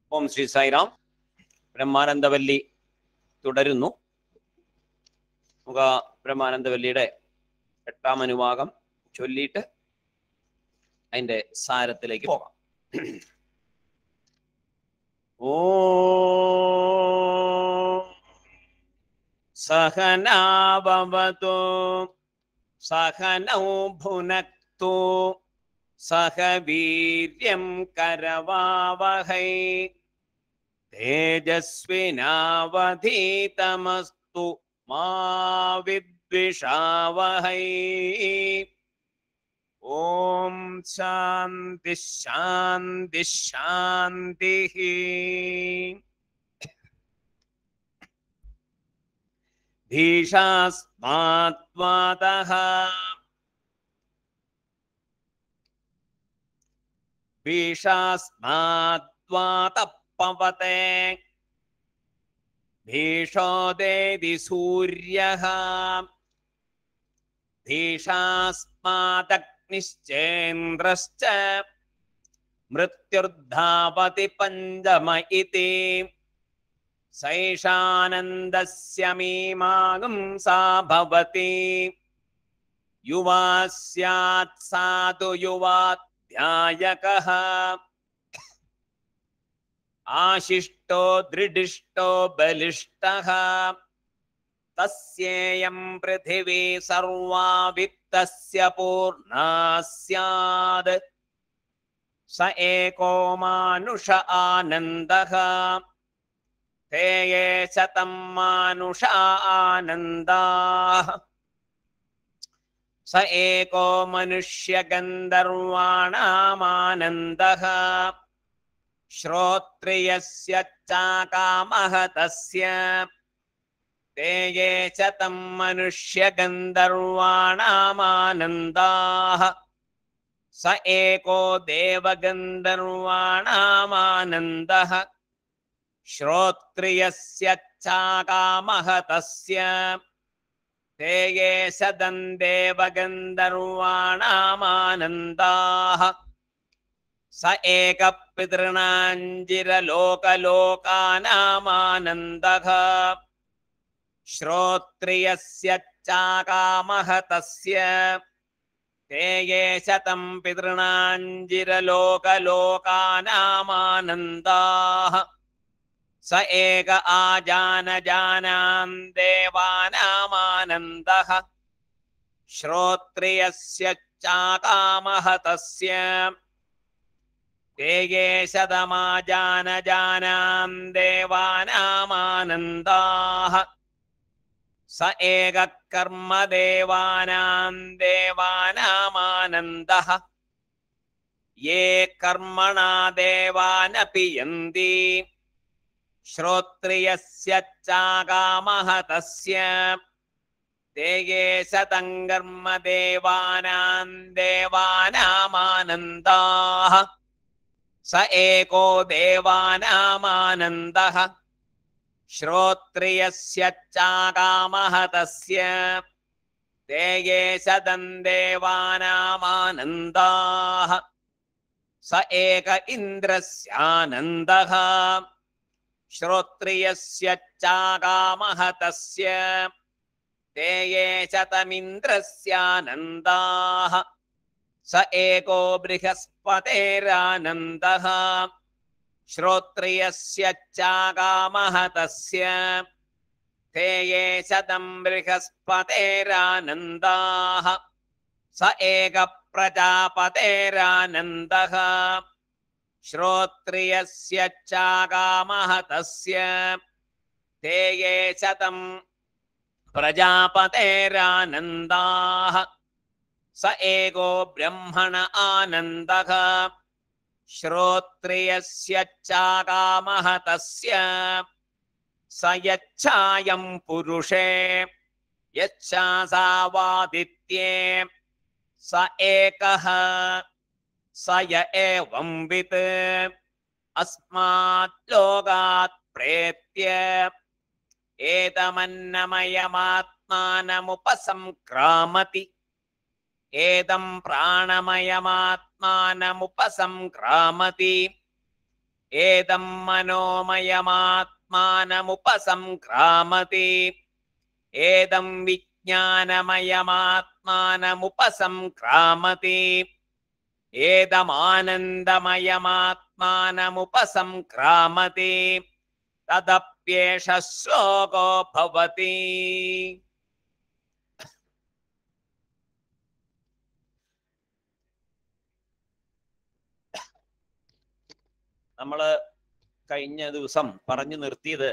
ഓം ശ്രീ സായിറാം ബ്രഹ്മാനന്ദവല്ലി തുടരുന്നു നമുക്ക് ബ്രഹ്മാനന്ദവല്ലിയുടെ എട്ടാം അനുവാകം ചൊല്ലിയിട്ട് അതിന്റെ സാരത്തിലേക്ക് പോകാം ഓ സഹനാവതു സഹനൗ ഭുനക്തു സഹ വീര്യം കരവാവഹൈ തേജസ്വിനാവധീതമസ്തു മാ വിദ്വിഷാവഹൈ ഓം ശാന്തി ശാന്തി ശാന്തി ഭീഷാസ്മാത്വാതഃ ഭീഷാസ്മാത്വാതപ്പവത്തെ ഭീഷോദേതി സൂര്യഃ ഭീഷാസ്മാദഗ്നിശ്ചേന്ദ്രശ്ച മൃത്യുർധാവതി പഞ്ചമ ഇതി സൈഷാനന്ദസ്യ മീമാഗം സാ ഭവതി യുവാ സ്യാത് സാധു യുവാധ്യായകഃ ആശിഷ്ടോ ദൃഢിഷ്ടോ ബലിഷ്ടഃ തസ്യേയം പൃഥിവീ സർവാ വിത്തസ്യ പൂർണ്ണാ സ്യാത് സ ഏകോ മാനുഷ ആനന്ദഃ ते ये शतं मानुषा आनन्दाः स एको मनुष्यगन्धर्वाणामानन्दः श्रोत्रियस्य चाकामः तस्य ते ये शतं मनुष्यगन्धर्वाणामानन्दाः स एको देवगन्धर्वाणामानन्दः श्रोत्रियस्य चाकामः तस्य ते ये सदन् देवगन्धर्वाणामानन्दाः स एकपितॄणाञ्जिरलोकलोकानामानन्दः श्रोत्रियस्य चाकामः तस्य ते ये शतं पितॄणाञ्जिरलोकलोकानामानन्दाः स एक आजानजानां देवानामानन्दः श्रोत्रियस्य चाकामः तस्य ते ये शतमाजानजानां देवानामानन्दाः स एकः कर्मदेवानां देवानामानन्दः ये कर्मणा देवानपि यन्ति श्रोत्रियस्य चाकामः तस्य ते ये शतङ्गर्मदेवानां देवानामानन्दाः स एको देवानामानन्दः श्रोत्रियस्य चाकामः तस्य ते ये शतं देवानामानन्दाः स एक इन्द्रस्यानन्दः श्रोत्रियस्य चाकामः तस्य ते ये शतमिन्द्रस्यानन्दाः स एको बृहस्पतेरानन्दः श्रोत्रियस्य चाकामः तस्य ते ये शतं बृहस्पतेरानन्दाः स एक प्रजापतेरानन्दः श्रोत्रियस्य चाकामः तस्य ते ये शतं प्रजापतेरानन्दाः स एको ब्रह्मण आनन्दः श्रोत्रियस्य चाकामः तस्य स यच्छायं पुरुषे यच्छासावादित्ये स एकः स य एवं वित् अस्मात् लोकात् प्रेत्य एतमन्नमयमात्मानमुपसङ्क्रामति एदं प्राणमयमात्मानमुपसङ्क्रामति ഏതം മനോമയമാത്മാനമുപസംക്രാമതി ഏതം വിജ്ഞാനമയമാത്മാനമുപസംക്രാമതി ഏതമാനന്ദമയമാത്മാനമുപസംക്രാമതി തദപ്യേഷ ശ്ലോകോ ഭവതി നമ്മള് കഴിഞ്ഞ ദിവസം പറഞ്ഞു നിർത്തിയത്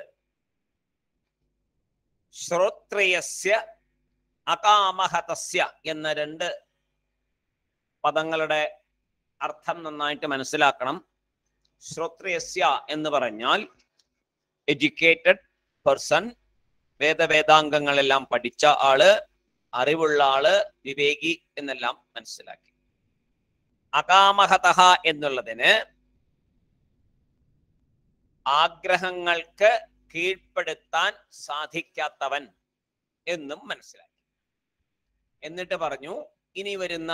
ശ്രോത്രയസ്യ അകാമഹതസ്യ എന്ന രണ്ട് പദങ്ങളുടെ അർത്ഥം നന്നായിട്ട് മനസ്സിലാക്കണം ശ്രോത്രയസ്യ എന്ന് പറഞ്ഞാൽ എഡ്യൂക്കേറ്റഡ് പേഴ്സൺ വേദവേദാംഗങ്ങളെല്ലാം പഠിച്ച ആള് അറിവുള്ള ആള് വിവേകി എന്നെല്ലാം മനസ്സിലാക്കി അകാമഹത എന്നുള്ളതിന് ആഗ്രഹങ്ങൾക്ക് കീഴ്പ്പെടുത്താൻ സാധിക്കാത്തവൻ എന്നും മനസ്സിലാക്കി എന്നിട്ട് പറഞ്ഞു ഇനി വരുന്ന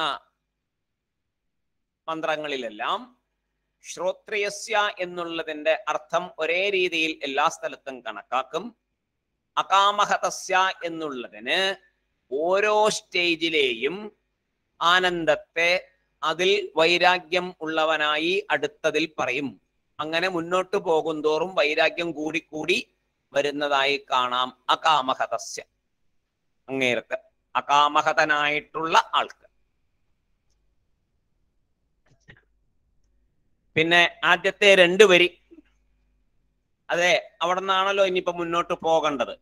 മന്ത്രങ്ങളിലെല്ലാം ശ്രോത്രിയസ്യ എന്നുള്ളതിന്റെ അർത്ഥം ഒരേ രീതിയിൽ എല്ലാ സ്ഥലത്തും കണക്കാക്കും അകാമഹതസ്യ എന്നുള്ളതിന് ഓരോ സ്റ്റേജിലെയും ആനന്ദത്തെ അതിൽ വൈരാഗ്യം ഉള്ളവനായി അടുത്തതിൽ പറയും അങ്ങനെ മുന്നോട്ട് പോകുന്തോറും വൈരാഗ്യം കൂടിക്കൂടി വരുന്നതായി കാണാം അകാമഹതസ്യ അങ്ങേർക്ക് അകാമഹതനായിട്ടുള്ള ആൾക്ക് പിന്നെ ആദ്യത്തെ രണ്ട് വരി അതെ അവിടെ നിന്നാണല്ലോ ഇനിയിപ്പോ മുന്നോട്ട് പോകേണ്ടത്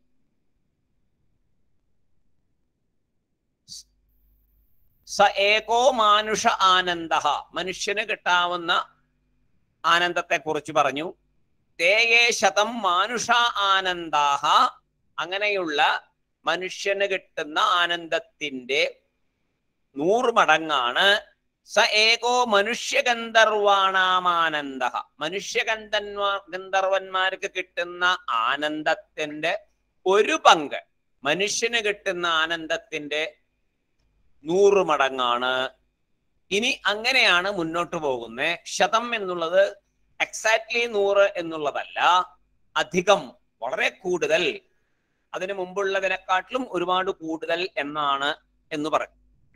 സ ഏകോ മാനുഷ ആനന്ദ മനുഷ്യന് കിട്ടാവുന്ന ആനന്ദത്തെ കുറിച്ച് പറഞ്ഞു തേയേ ശതം മാനുഷ ആനന്ദാഹ അങ്ങനെയുള്ള മനുഷ്യന് കിട്ടുന്ന ആനന്ദത്തിന്റെ നൂറ് മടങ്ങാണ് സ ഏകോ മനുഷ്യഗന്ധർവാണാമാനന്ദ മനുഷ്യഗന്ധന്മാ ഗന്ധർവന്മാർക്ക് കിട്ടുന്ന ആനന്ദത്തിന്റെ ഒരു പങ്ക് മനുഷ്യന് കിട്ടുന്ന ആനന്ദത്തിന്റെ നൂറ് മടങ്ങാണ് ഇനി അങ്ങനെയാണ് മുന്നോട്ട് പോകുന്നത് ശതം എന്നുള്ളത് എക്സാക്ട്ലി നൂറ് എന്നുള്ളതല്ല അധികം വളരെ കൂടുതൽ അതിനു മുമ്പുള്ളതിനെക്കാട്ടിലും ഒരുപാട് കൂടുതൽ എന്നാണ് എന്ന് പറയും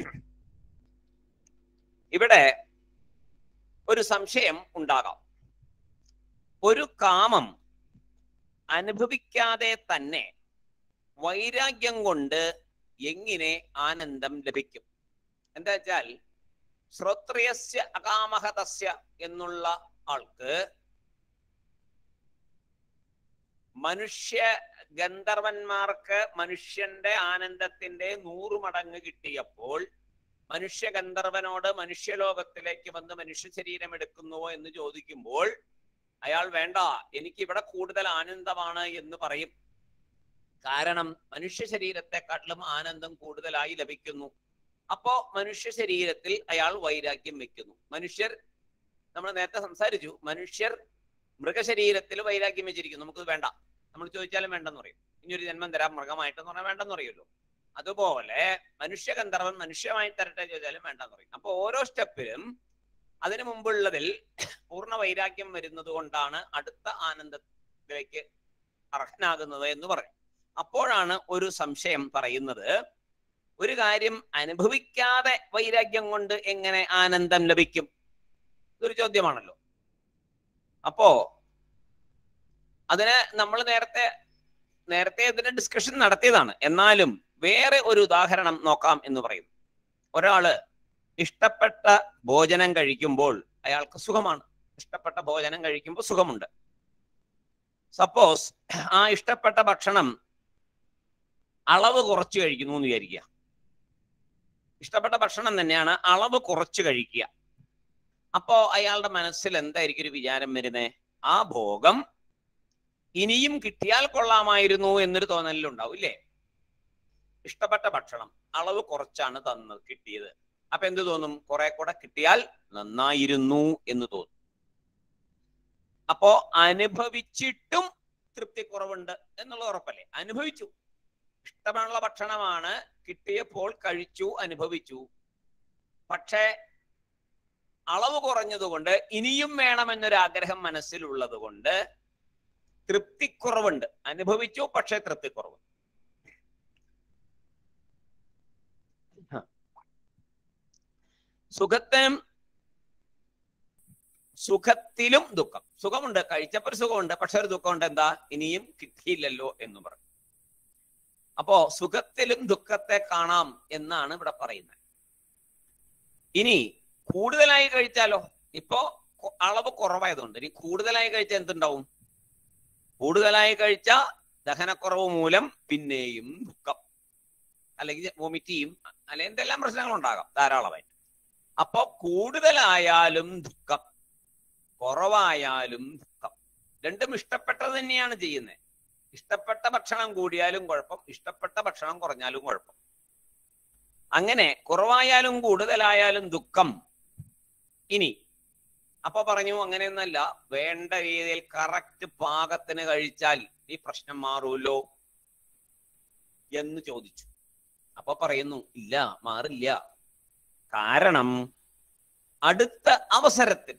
ഇവിടെ ഒരു സംശയം ഉണ്ടാകാം ഒരു കാമം അനുഭവിക്കാതെ തന്നെ വൈരാഗ്യം കൊണ്ട് എങ്ങനെ ആനന്ദം ലഭിക്കും എന്താ വെച്ചാൽ ശ്രോത്രിയസ്യ അകാമഹതസ്യ എന്നുള്ള ആൾക്ക് മനുഷ്യ ഗന്ധർവന്മാർക്ക് മനുഷ്യന്റെ ആനന്ദത്തിന്റെ നൂറ് മടങ്ങ് കിട്ടിയപ്പോൾ മനുഷ്യ ഗന്ധർവനോട് മനുഷ്യലോകത്തിലേക്ക് വന്ന് മനുഷ്യ ശരീരം എടുക്കുന്നുവോ എന്ന് ചോദിക്കുമ്പോൾ അയാൾ വേണ്ട എനിക്ക് ഇവിടെ കൂടുതൽ ആനന്ദമാണ് എന്ന് പറയും കാരണം മനുഷ്യ ശരീരത്തെക്കാട്ടിലും ആനന്ദം കൂടുതലായി ലഭിക്കുന്നു അപ്പോ മനുഷ്യ ശരീരത്തിൽ അയാൾ വൈരാഗ്യം വെക്കുന്നു മനുഷ്യർ നമ്മൾ നേരത്തെ സംസാരിച്ചു മനുഷ്യർ മൃഗശരീരത്തിൽ വൈരാഗ്യം വെച്ചിരിക്കുന്നു നമുക്ക് വേണ്ട നമ്മൾ ചോദിച്ചാലും വേണ്ടെന്ന് പറയും ഇനി ഒരു ജന്മം തരാം മൃഗമായിട്ടെന്ന് പറഞ്ഞാൽ വേണ്ടെന്ന് പറയുമല്ലോ അതുപോലെ മനുഷ്യ ഗന്ധർവൻ മനുഷ്യമായി തരട്ടെ ചോദിച്ചാലും വേണ്ടെന്ന് പറയും അപ്പൊ ഓരോ സ്റ്റെപ്പിലും അതിനു മുമ്പുള്ളതിൽ പൂർണ്ണ വൈരാഗ്യം വരുന്നത് കൊണ്ടാണ് അടുത്ത ആനന്ദത്തിലേക്ക് അർഹനാകുന്നത് എന്ന് പറയും അപ്പോഴാണ് ഒരു സംശയം പറയുന്നത് ഒരു കാര്യം അനുഭവിക്കാതെ വൈരാഗ്യം കൊണ്ട് എങ്ങനെ ആനന്ദം ലഭിക്കും ഇതൊരു ചോദ്യമാണല്ലോ അപ്പോ അതിന് നമ്മൾ നേരത്തെ നേരത്തെ ഇതിന്റെ ഡിസ്കഷൻ നടത്തിയതാണ് എന്നാലും വേറെ ഒരു ഉദാഹരണം നോക്കാം എന്ന് പറയും ഒരാള് ഇഷ്ടപ്പെട്ട ഭോജനം കഴിക്കുമ്പോൾ അയാൾക്ക് സുഖമാണ് ഇഷ്ടപ്പെട്ട ഭോജനം കഴിക്കുമ്പോൾ സുഖമുണ്ട് സപ്പോസ് ആ ഇഷ്ടപ്പെട്ട ഭക്ഷണം അളവ് കുറച്ച് കഴിക്കുന്നു എന്ന് വിചാരിക്കുക ഇഷ്ടപ്പെട്ട ഭക്ഷണം തന്നെയാണ് അളവ് കുറച്ച് കഴിക്കുക അപ്പോ അയാളുടെ മനസ്സിൽ എന്തായിരിക്കും ഒരു വിചാരം വരുന്നേ ആ ഭോഗം ഇനിയും കിട്ടിയാൽ കൊള്ളാമായിരുന്നു എന്നൊരു തോന്നലുണ്ടാവും ഇല്ലേ ഇഷ്ടപ്പെട്ട ഭക്ഷണം അളവ് കുറച്ചാണ് തന്നത് കിട്ടിയത് അപ്പൊ എന്ത് തോന്നും കുറെ കൂടെ കിട്ടിയാൽ നന്നായിരുന്നു എന്ന് തോന്നും അപ്പോ അനുഭവിച്ചിട്ടും തൃപ്തിക്കുറവുണ്ട് എന്നുള്ളത് ഉറപ്പല്ലേ അനുഭവിച്ചു ഇഷ്ടമുള്ള ഭക്ഷണമാണ് കിട്ടിയപ്പോൾ കഴിച്ചു അനുഭവിച്ചു പക്ഷേ അളവ് കുറഞ്ഞതുകൊണ്ട് ഇനിയും വേണമെന്നൊരു ആഗ്രഹം മനസ്സിലുള്ളത് കൊണ്ട് തൃപ്തിക്കുറവുണ്ട് അനുഭവിച്ചു പക്ഷെ തൃപ്തിക്കുറവ് സുഖത്തിനും സുഖത്തിലും ദുഃഖം സുഖമുണ്ട് കഴിച്ചപ്പോൾ സുഖമുണ്ട് പക്ഷെ ഒരു ദുഃഖമുണ്ട് എന്താ ഇനിയും കിട്ടിയില്ലല്ലോ എന്ന് പറഞ്ഞു അപ്പോ സുഖത്തിലും ദുഃഖത്തെ കാണാം എന്നാണ് ഇവിടെ പറയുന്നത് ഇനി കൂടുതലായി കഴിച്ചാലോ ഇപ്പോ കൊ- അളവ് കുറവായതുകൊണ്ട് ഇനി കൂടുതലായി കഴിച്ചാൽ എന്തുണ്ടാവും കൂടുതലായി കഴിച്ച ദഹനക്കുറവ് മൂലം പിന്നെയും ദുഃഖം അല്ലെങ്കിൽ വൊമിറ്റ് ചെയ്യും അല്ലെങ്കിൽ എന്തെല്ലാം പ്രശ്നങ്ങൾ ഉണ്ടാകാം ധാരാളമായിട്ട് അപ്പൊ കൂടുതലായാലും ദുഃഖം കുറവായാലും ദുഃഖം രണ്ടും ഇഷ്ടപ്പെട്ടത് തന്നെയാണ് ചെയ്യുന്നത് ഇഷ്ടപ്പെട്ട ഭക്ഷണം കൂടിയാലും കുഴപ്പം ഇഷ്ടപ്പെട്ട ഭക്ഷണം കുറഞ്ഞാലും കുഴപ്പം അങ്ങനെ കുറവായാലും കൂടുതലായാലും ദുഃഖം ഇനി അപ്പൊ പറഞ്ഞു അങ്ങനെയൊന്നല്ല വേണ്ട രീതിയിൽ കറക്റ്റ് പാകത്തിന് കഴിച്ചാൽ ഈ പ്രശ്നം മാറൂല്ലോ എന്ന് ചോദിച്ചു അപ്പൊ പറയുന്നു ഇല്ല മാറില്ല കാരണം അടുത്ത അവസരത്തിൽ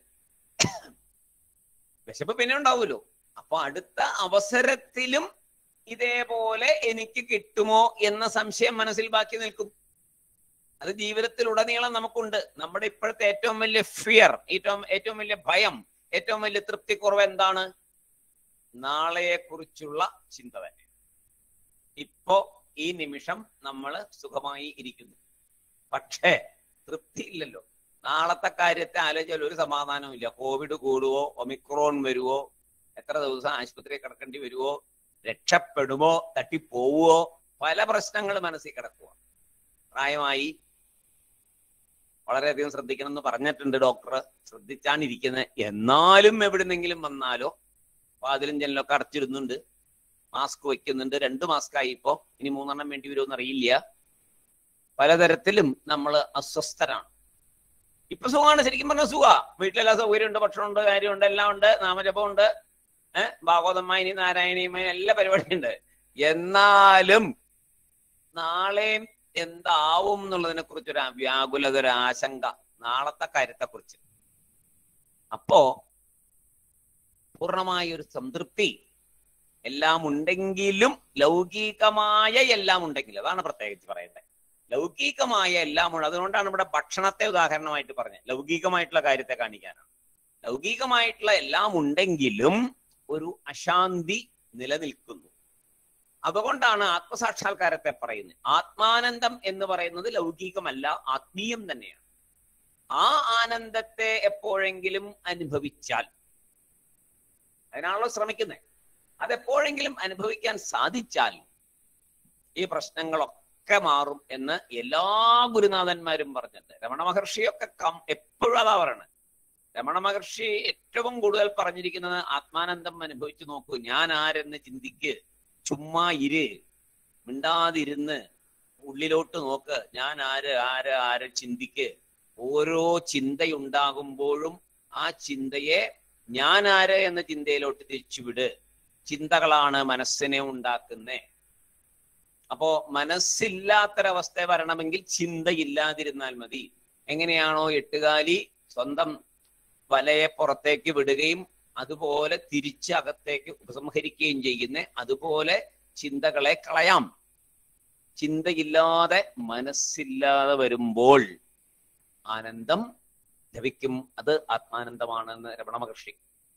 വിശപ്പ് പിന്നെ ഉണ്ടാവുമല്ലോ അപ്പൊ അടുത്ത അവസരത്തിലും ഇതേപോലെ എനിക്ക് കിട്ടുമോ എന്ന സംശയം മനസ്സിൽ ബാക്കി നിൽക്കും അത് ജീവിതത്തിൽ ഉടനീളം നമുക്കുണ്ട് നമ്മുടെ ഇപ്പോഴത്തെ ഏറ്റവും വലിയ ഫിയർ ഏറ്റവും ഏറ്റവും വലിയ ഭയം ഏറ്റവും വലിയ തൃപ്തിക്കുറവ് എന്താണ് നാളെയെ കുറിച്ചുള്ള ചിന്ത തന്നെ ഇപ്പോ ഈ നിമിഷം നമ്മൾ സുഖമായി ഇരിക്കുന്നു പക്ഷേ തൃപ്തി ഇല്ലല്ലോ നാളത്തെ കാര്യത്തെ ആലോചിച്ചാൽ ഒരു സമാധാനവും ഇല്ല കോവിഡ് കൂടുവോ ഒമിക്രോൺ വരുവോ എത്ര ദിവസം ആശുപത്രിയിൽ കിടക്കേണ്ടി വരുവോ രക്ഷപ്പെടുമോ തട്ടിപ്പോവുമോ പല പ്രശ്നങ്ങൾ മനസ്സിൽ കിടക്കുക പ്രായമായി വളരെയധികം ശ്രദ്ധിക്കണം എന്ന് പറഞ്ഞിട്ടുണ്ട് ഡോക്ടർ ശ്രദ്ധിച്ചാണ് ഇരിക്കുന്നത് എന്നാലും എവിടുന്നെങ്കിലും വന്നാലോ വാതിലും ജനലൊക്കെ അടച്ചിടുന്നുണ്ട് മാസ്ക് വെക്കുന്നുണ്ട് രണ്ട് മാസ്ക് ആയി ഇപ്പോ ഇനി മൂന്നെണ്ണം വേണ്ടി വരുമെന്ന് അറിയില്ല പലതരത്തിലും നമ്മൾ അസ്വസ്ഥരാണ് ഇപ്പൊ സുഖമാണ് ശരിക്കും പറഞ്ഞ സുഖ വീട്ടിലെല്ലാം സൗകര്യമുണ്ട് ഭക്ഷണമുണ്ട് കാര്യമുണ്ട് എല്ലാം ഉണ്ട് നാമജപമുണ്ട് ഏഹ് ഭാഗവതമായി നാരായണീയമായി എല്ലാ പരിപാടിയുണ്ട് എന്നാലും നാളെയും എന്താവും എന്നുള്ളതിനെ കുറിച്ചൊരു വ്യാകുലത ഒരു ആശങ്ക നാളത്തെ കാര്യത്തെ കുറിച്ച് അപ്പോ പൂർണ്ണമായ ഒരു സംതൃപ്തി എല്ലാം ഉണ്ടെങ്കിലും ലൗകികമായ എല്ലാം ഉണ്ടെങ്കിലും അതാണ് പ്രത്യേകിച്ച് പറയേണ്ടത് ലൗകികമായ എല്ലാം ഉണ്ട് അതുകൊണ്ടാണ് ഇവിടെ ഭക്ഷണത്തെ ഉദാഹരണമായിട്ട് പറഞ്ഞത് ലൗകികമായിട്ടുള്ള കാര്യത്തെ കാണിക്കാനാണ് ലൗകികമായിട്ടുള്ള എല്ലാം ഉണ്ടെങ്കിലും ഒരു അശാന്തി നിലനിൽക്കുന്നു അതുകൊണ്ടാണ് ആത്മസാക്ഷാത്കാരത്തെ പറയുന്നത് ആത്മാനന്ദം എന്ന് പറയുന്നത് ലൗകികമല്ല ആത്മീയം തന്നെയാണ് ആ ആനന്ദത്തെ എപ്പോഴെങ്കിലും അനുഭവിച്ചാൽ അതിനാണല്ലോ ശ്രമിക്കുന്നത് അതെപ്പോഴെങ്കിലും അനുഭവിക്കാൻ സാധിച്ചാൽ ഈ പ്രശ്നങ്ങളൊക്കെ മാറും എന്ന് എല്ലാ ഗുരുനാഥന്മാരും പറഞ്ഞിട്ടുണ്ട് രമണ മഹർഷിയൊക്കെ കം എപ്പോഴും അതാ പറയണത് രമണ മഹർഷി ഏറ്റവും കൂടുതൽ പറഞ്ഞിരിക്കുന്നത് ആത്മാനന്ദം അനുഭവിച്ചു നോക്കൂ ഞാൻ ആരെന്ന് ചിന്തിക്ക് ചുമ്മാ ഇര് മിണ്ടാതിരുന്ന് ഉള്ളിലോട്ട് നോക്ക് ഞാൻ ആര് ആര് ആര് ചിന്തിക്ക് ഓരോ ചിന്തയുണ്ടാകുമ്പോഴും ആ ചിന്തയെ ഞാൻ ആര് എന്ന ചിന്തയിലോട്ട് തിരിച്ചുവിട് ചിന്തകളാണ് മനസ്സിനെ ഉണ്ടാക്കുന്നേ അപ്പോ മനസ്സില്ലാത്തൊരവസ്ഥ വരണമെങ്കിൽ ചിന്തയില്ലാതിരുന്നാൽ മതി എങ്ങനെയാണോ എട്ടുകാലി സ്വന്തം വലയെ പുറത്തേക്ക് വിടുകയും അതുപോലെ തിരിച്ച് അകത്തേക്ക് ഉപസംഹരിക്കുകയും ചെയ്യുന്ന അതുപോലെ ചിന്തകളെ കളയാം ചിന്തയില്ലാതെ മനസ്സില്ലാതെ വരുമ്പോൾ ആനന്ദം ലഭിക്കും അത് ആത്മാനന്ദമാണെന്ന് രമണ മഹർഷി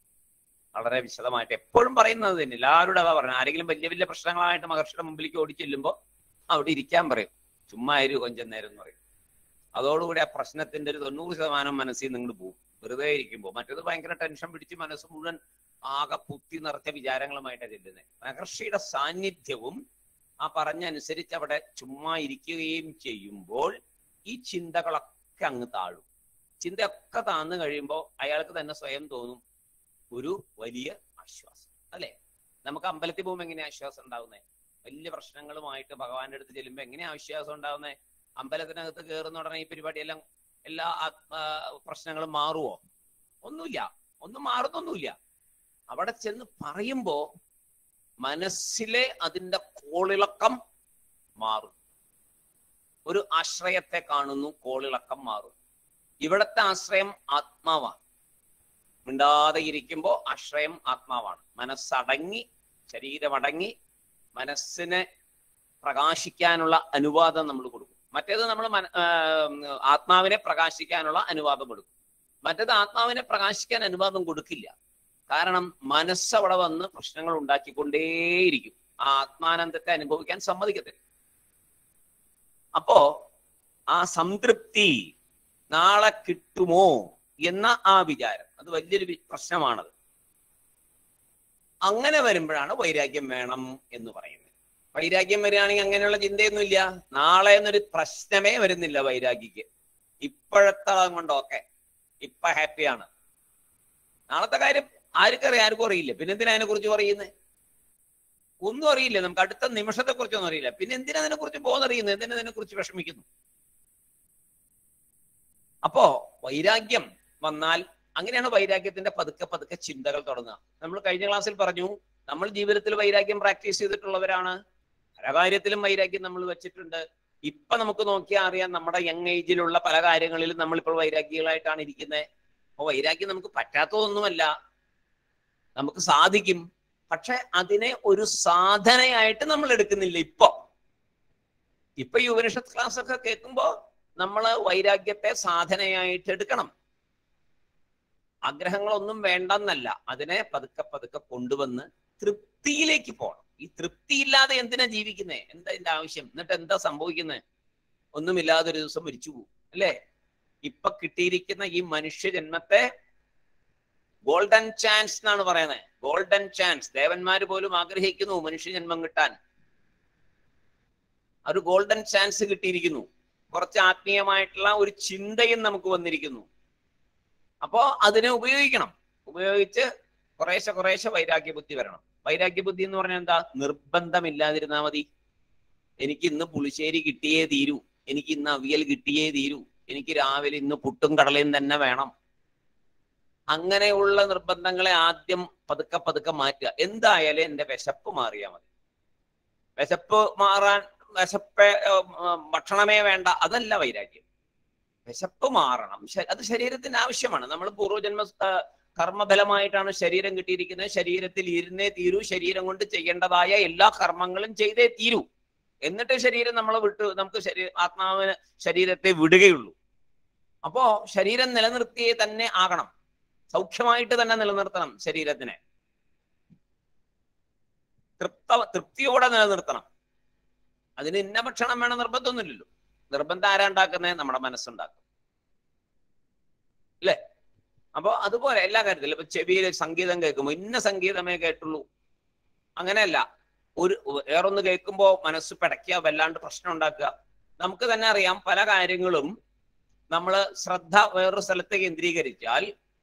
വളരെ വിശദമായിട്ട് എപ്പോഴും പറയുന്നത് തന്നെ എല്ലാവരോടും അതാ പറയുന്നത് ആരെങ്കിലും വലിയ വലിയ പ്രശ്നങ്ങളായിട്ട് മഹർഷിയുടെ മുമ്പിലേക്ക് ഓടി ചെല്ലുമ്പോൾ അവിടെ ഇരിക്കാൻ പറയും ചുമ്മാ ആയിരുന്നു കൊഞ്ചം നേരം എന്ന് പറയും അതോടുകൂടി ആ പ്രശ്നത്തിന്റെ ഒരു തൊണ്ണൂറ് ശതമാനം മനസ്സിൽ നിങ്ങൾ പോകും വെറുതെ ഇരിക്കുമ്പോൾ മറ്റത് ഭയങ്കര ടെൻഷൻ പിടിച്ച് മനസ്സ് മുഴുവൻ ആകെ പുത്തി നിറച്ച വിചാരങ്ങളുമായിട്ടാണ് ചെല്ലുന്നത് മഹർഷിയുടെ സാന്നിധ്യവും ആ പറഞ്ഞനുസരിച്ച് അവിടെ ചുമ്മാ ഇരിക്കുകയും ചെയ്യുമ്പോൾ ഈ ചിന്തകളൊക്കെ അങ്ങ് താഴും ചിന്തയൊക്കെ താന്നു കഴിയുമ്പോൾ അയാൾക്ക് തന്നെ സ്വയം തോന്നും ഒരു വലിയ ആശ്വാസം അല്ലെ നമുക്ക് അമ്പലത്തിൽ പോകുമ്പോൾ എങ്ങനെയാ ആശ്വാസം ഉണ്ടാവുന്നത് വലിയ പ്രശ്നങ്ങളുമായിട്ട് ഭഗവാന്റെ അടുത്ത് ചെല്ലുമ്പോൾ എങ്ങനെയാ ആശ്വാസം ഉണ്ടാവുന്നത് അമ്പലത്തിനകത്ത് കയറുന്ന ഉടനെ ഈ പരിപാടിയെല്ലാം എല്ലാ ആത്മ പ്രശ്നങ്ങളും മാറുമോ ഒന്നുമില്ല ഒന്നും മാറുന്നൊന്നുമില്ല അവിടെ ചെന്ന് പറയുമ്പോ മനസ്സിലെ അതിന്റെ കോളിളക്കം മാറും ഒരു ആശ്രയത്തെ കാണുന്നു കോളിളക്കം മാറും ഇവിടത്തെ ആശ്രയം ആത്മാവാണ് മിണ്ടാതെ ഇരിക്കുമ്പോ ആശ്രയം ആത്മാവാണ് മനസ്സടങ്ങി ശരീരമടങ്ങി മനസ്സിനെ പ്രകാശിക്കാനുള്ള അനുവാദം നമ്മൾ കൊടുക്കും മറ്റേത് നമ്മൾ ആത്മാവിനെ പ്രകാശിക്കാനുള്ള അനുവാദം കൊടുക്കും മറ്റേത് ആത്മാവിനെ പ്രകാശിക്കാൻ അനുവാദം കൊടുക്കില്ല കാരണം മനസ്സ് അവിടെ വന്ന് പ്രശ്നങ്ങൾ ഉണ്ടാക്കിക്കൊണ്ടേയിരിക്കും ആ ആത്മാനന്ദത്തെ അനുഭവിക്കാൻ സമ്മതിക്കത്തില്ല അപ്പോ ആ സംതൃപ്തി നാളെ കിട്ടുമോ എന്ന ആ വിചാരം അത് വലിയൊരു വി- പ്രശ്നമാണത് അങ്ങനെ വരുമ്പോഴാണ് വൈരാഗ്യം വേണം എന്ന് പറയുന്നത് വൈരാഗ്യം വരികയാണെങ്കിൽ അങ്ങനെയുള്ള ചിന്തയൊന്നുമില്ല നാളെ എന്നൊരു പ്രശ്നമേ വരുന്നില്ല വൈരാഗ്യക്ക് ഇപ്പോഴത്തെ കൊണ്ടൊക്കെ ഇപ്പൊ ഹാപ്പിയാണ് നാളത്തെ കാര്യം ആർക്കറിയാം ആർക്കും അറിയില്ല പിന്നെ എന്തിനാ അതിനെ കുറിച്ച് പറയുന്നത് ഒന്നും അറിയില്ല നമുക്ക് അടുത്ത നിമിഷത്തെ കുറിച്ചൊന്നും അറിയില്ല പിന്നെ എന്തിനാ അതിനെ കുറിച്ച് ബോധറിയുന്നത് എന്തിനാ അതിനെ കുറിച്ച് വിഷമിക്കുന്നു അപ്പോ വൈരാഗ്യം വന്നാൽ അങ്ങനെയാണ് വൈരാഗ്യത്തിന്റെ പതുക്കെ പതുക്കെ ചിന്തകൾ തുടങ്ങുക നമ്മൾ കഴിഞ്ഞ ക്ലാസ്സിൽ പറഞ്ഞു നമ്മൾ ജീവിതത്തിൽ വൈരാഗ്യം പ്രാക്ടീസ് ചെയ്തിട്ടുള്ളവരാണ് പല കാര്യത്തിലും വൈരാഗ്യം നമ്മൾ വെച്ചിട്ടുണ്ട് ഇപ്പൊ നമുക്ക് നോക്കിയാൽ അറിയാം നമ്മുടെ യങ് ഏജിലുള്ള പല കാര്യങ്ങളിലും നമ്മളിപ്പോൾ വൈരാഗ്യങ്ങളായിട്ടാണ് ഇരിക്കുന്നത് അപ്പൊ വൈരാഗ്യം നമുക്ക് പറ്റാത്തതൊന്നുമല്ല നമുക്ക് സാധിക്കും പക്ഷെ അതിനെ ഒരു സാധനയായിട്ട് നമ്മൾ എടുക്കുന്നില്ല ഇപ്പൊ ഇപ്പൊ ഈ ഉപനിഷത്ത് ക്ലാസ് ഒക്കെ കേൾക്കുമ്പോ നമ്മള് വൈരാഗ്യത്തെ സാധനയായിട്ട് എടുക്കണം ആഗ്രഹങ്ങളൊന്നും വേണ്ടെന്നല്ല അതിനെ പതുക്കെ പതുക്കെ കൊണ്ടുവന്ന് തൃപ്തിയിലേക്ക് പോകണം ഈ തൃപ്തിയില്ലാതെ എന്തിനാ ജീവിക്കുന്നേ എന്താ ഇതിന്റെ ആവശ്യം എന്നിട്ട് എന്താ സംഭവിക്കുന്നത് ഒന്നുമില്ലാതെ ഒരു ദിവസം മരിച്ചു പോകും അല്ലേ ഇപ്പൊ കിട്ടിയിരിക്കുന്ന ഈ മനുഷ്യ ജന്മത്തെ ഗോൾഡൻ ചാൻസ് എന്നാണ് പറയുന്നത് ഗോൾഡൻ ചാൻസ് ദേവന്മാര് പോലും ആഗ്രഹിക്കുന്നു മനുഷ്യ ജന്മം കിട്ടാൻ ആ ഒരു ഗോൾഡൻ ചാൻസ് കിട്ടിയിരിക്കുന്നു കുറച്ച് ആത്മീയമായിട്ടുള്ള ഒരു ചിന്തയും നമുക്ക് വന്നിരിക്കുന്നു അപ്പോ അതിനെ ഉപയോഗിക്കണം ഉപയോഗിച്ച് കുറേശ്ശെ കുറേശ്ശെ വൈരാഗ്യ ബുദ്ധി വരണം വൈരാഗ്യ ബുദ്ധി എന്ന് പറഞ്ഞാൽ എന്താ നിർബന്ധമില്ലാതിരുന്നാ മതി എനിക്ക് ഇന്ന് പുളിശ്ശേരി കിട്ടിയേ തീരൂ എനിക്ക് ഇന്ന് അവിയൽ കിട്ടിയേ തീരൂ എനിക്ക് രാവിലെ ഇന്ന് പുട്ടും കടലയും തന്നെ വേണം അങ്ങനെയുള്ള നിർബന്ധങ്ങളെ ആദ്യം പതുക്കെ പതുക്കെ മാറ്റുക എന്തായാലും എന്റെ വിശപ്പ് മാറിയാൽ മതി വിശപ്പ് മാറാൻ വിശപ്പ് ഭക്ഷണമേ വേണ്ട അതല്ല വൈരാഗ്യം വിശപ്പ് മാറണം ശ- അത് ശരീരത്തിന് ആവശ്യമാണ് നമ്മൾ പൂർവ്വജന്മ ആ, കർമ്മഫലമായിട്ടാണ് ശരീരം കിട്ടിയിരിക്കുന്നത് ശരീരത്തിൽ ഇരുന്നേ തീരൂ ശരീരം കൊണ്ട് ചെയ്യേണ്ടതായ എല്ലാ കർമ്മങ്ങളും ചെയ്തേ തീരൂ എന്നിട്ട് ശരീരം നമ്മളെ വിട്ട് നമുക്ക് ശരീര ആത്മാവിന് ശരീരത്തെ വിടുകയുള്ളൂ അപ്പോ ശരീരം നിലനിർത്തിയേ തന്നെ ആകണം സൗഖ്യമായിട്ട് തന്നെ നിലനിർത്തണം ശരീരത്തിനെ തൃപ്ത തൃപ്തിയോടെ നിലനിർത്തണം അതിന് ഇന്ന ഭക്ഷണം വേണം നിർബന്ധമൊന്നുമില്ലല്ലോ നിർബന്ധം ആരാ ഉണ്ടാക്കുന്നത് നമ്മുടെ മനസ്സുണ്ടാക്കും അല്ലേ അപ്പൊ അതുപോലെ എല്ലാ കാര്യത്തിലും ഇപ്പൊ ചെവിയിൽ സംഗീതം കേൾക്കുമ്പോൾ ഇന്ന സംഗീതമേ കേട്ടുള്ളൂ അങ്ങനെയല്ല ഒരു വേറൊന്ന് കേൾക്കുമ്പോൾ മനസ്സ് പിടയ്ക്കുക വല്ലാണ്ട് പ്രശ്നം ഉണ്ടാക്കുക നമുക്ക് തന്നെ അറിയാം പല കാര്യങ്ങളും നമ്മൾ ശ്രദ്ധ വേറൊരു സ്ഥലത്ത് കേന്ദ്രീകരിച്ചാൽ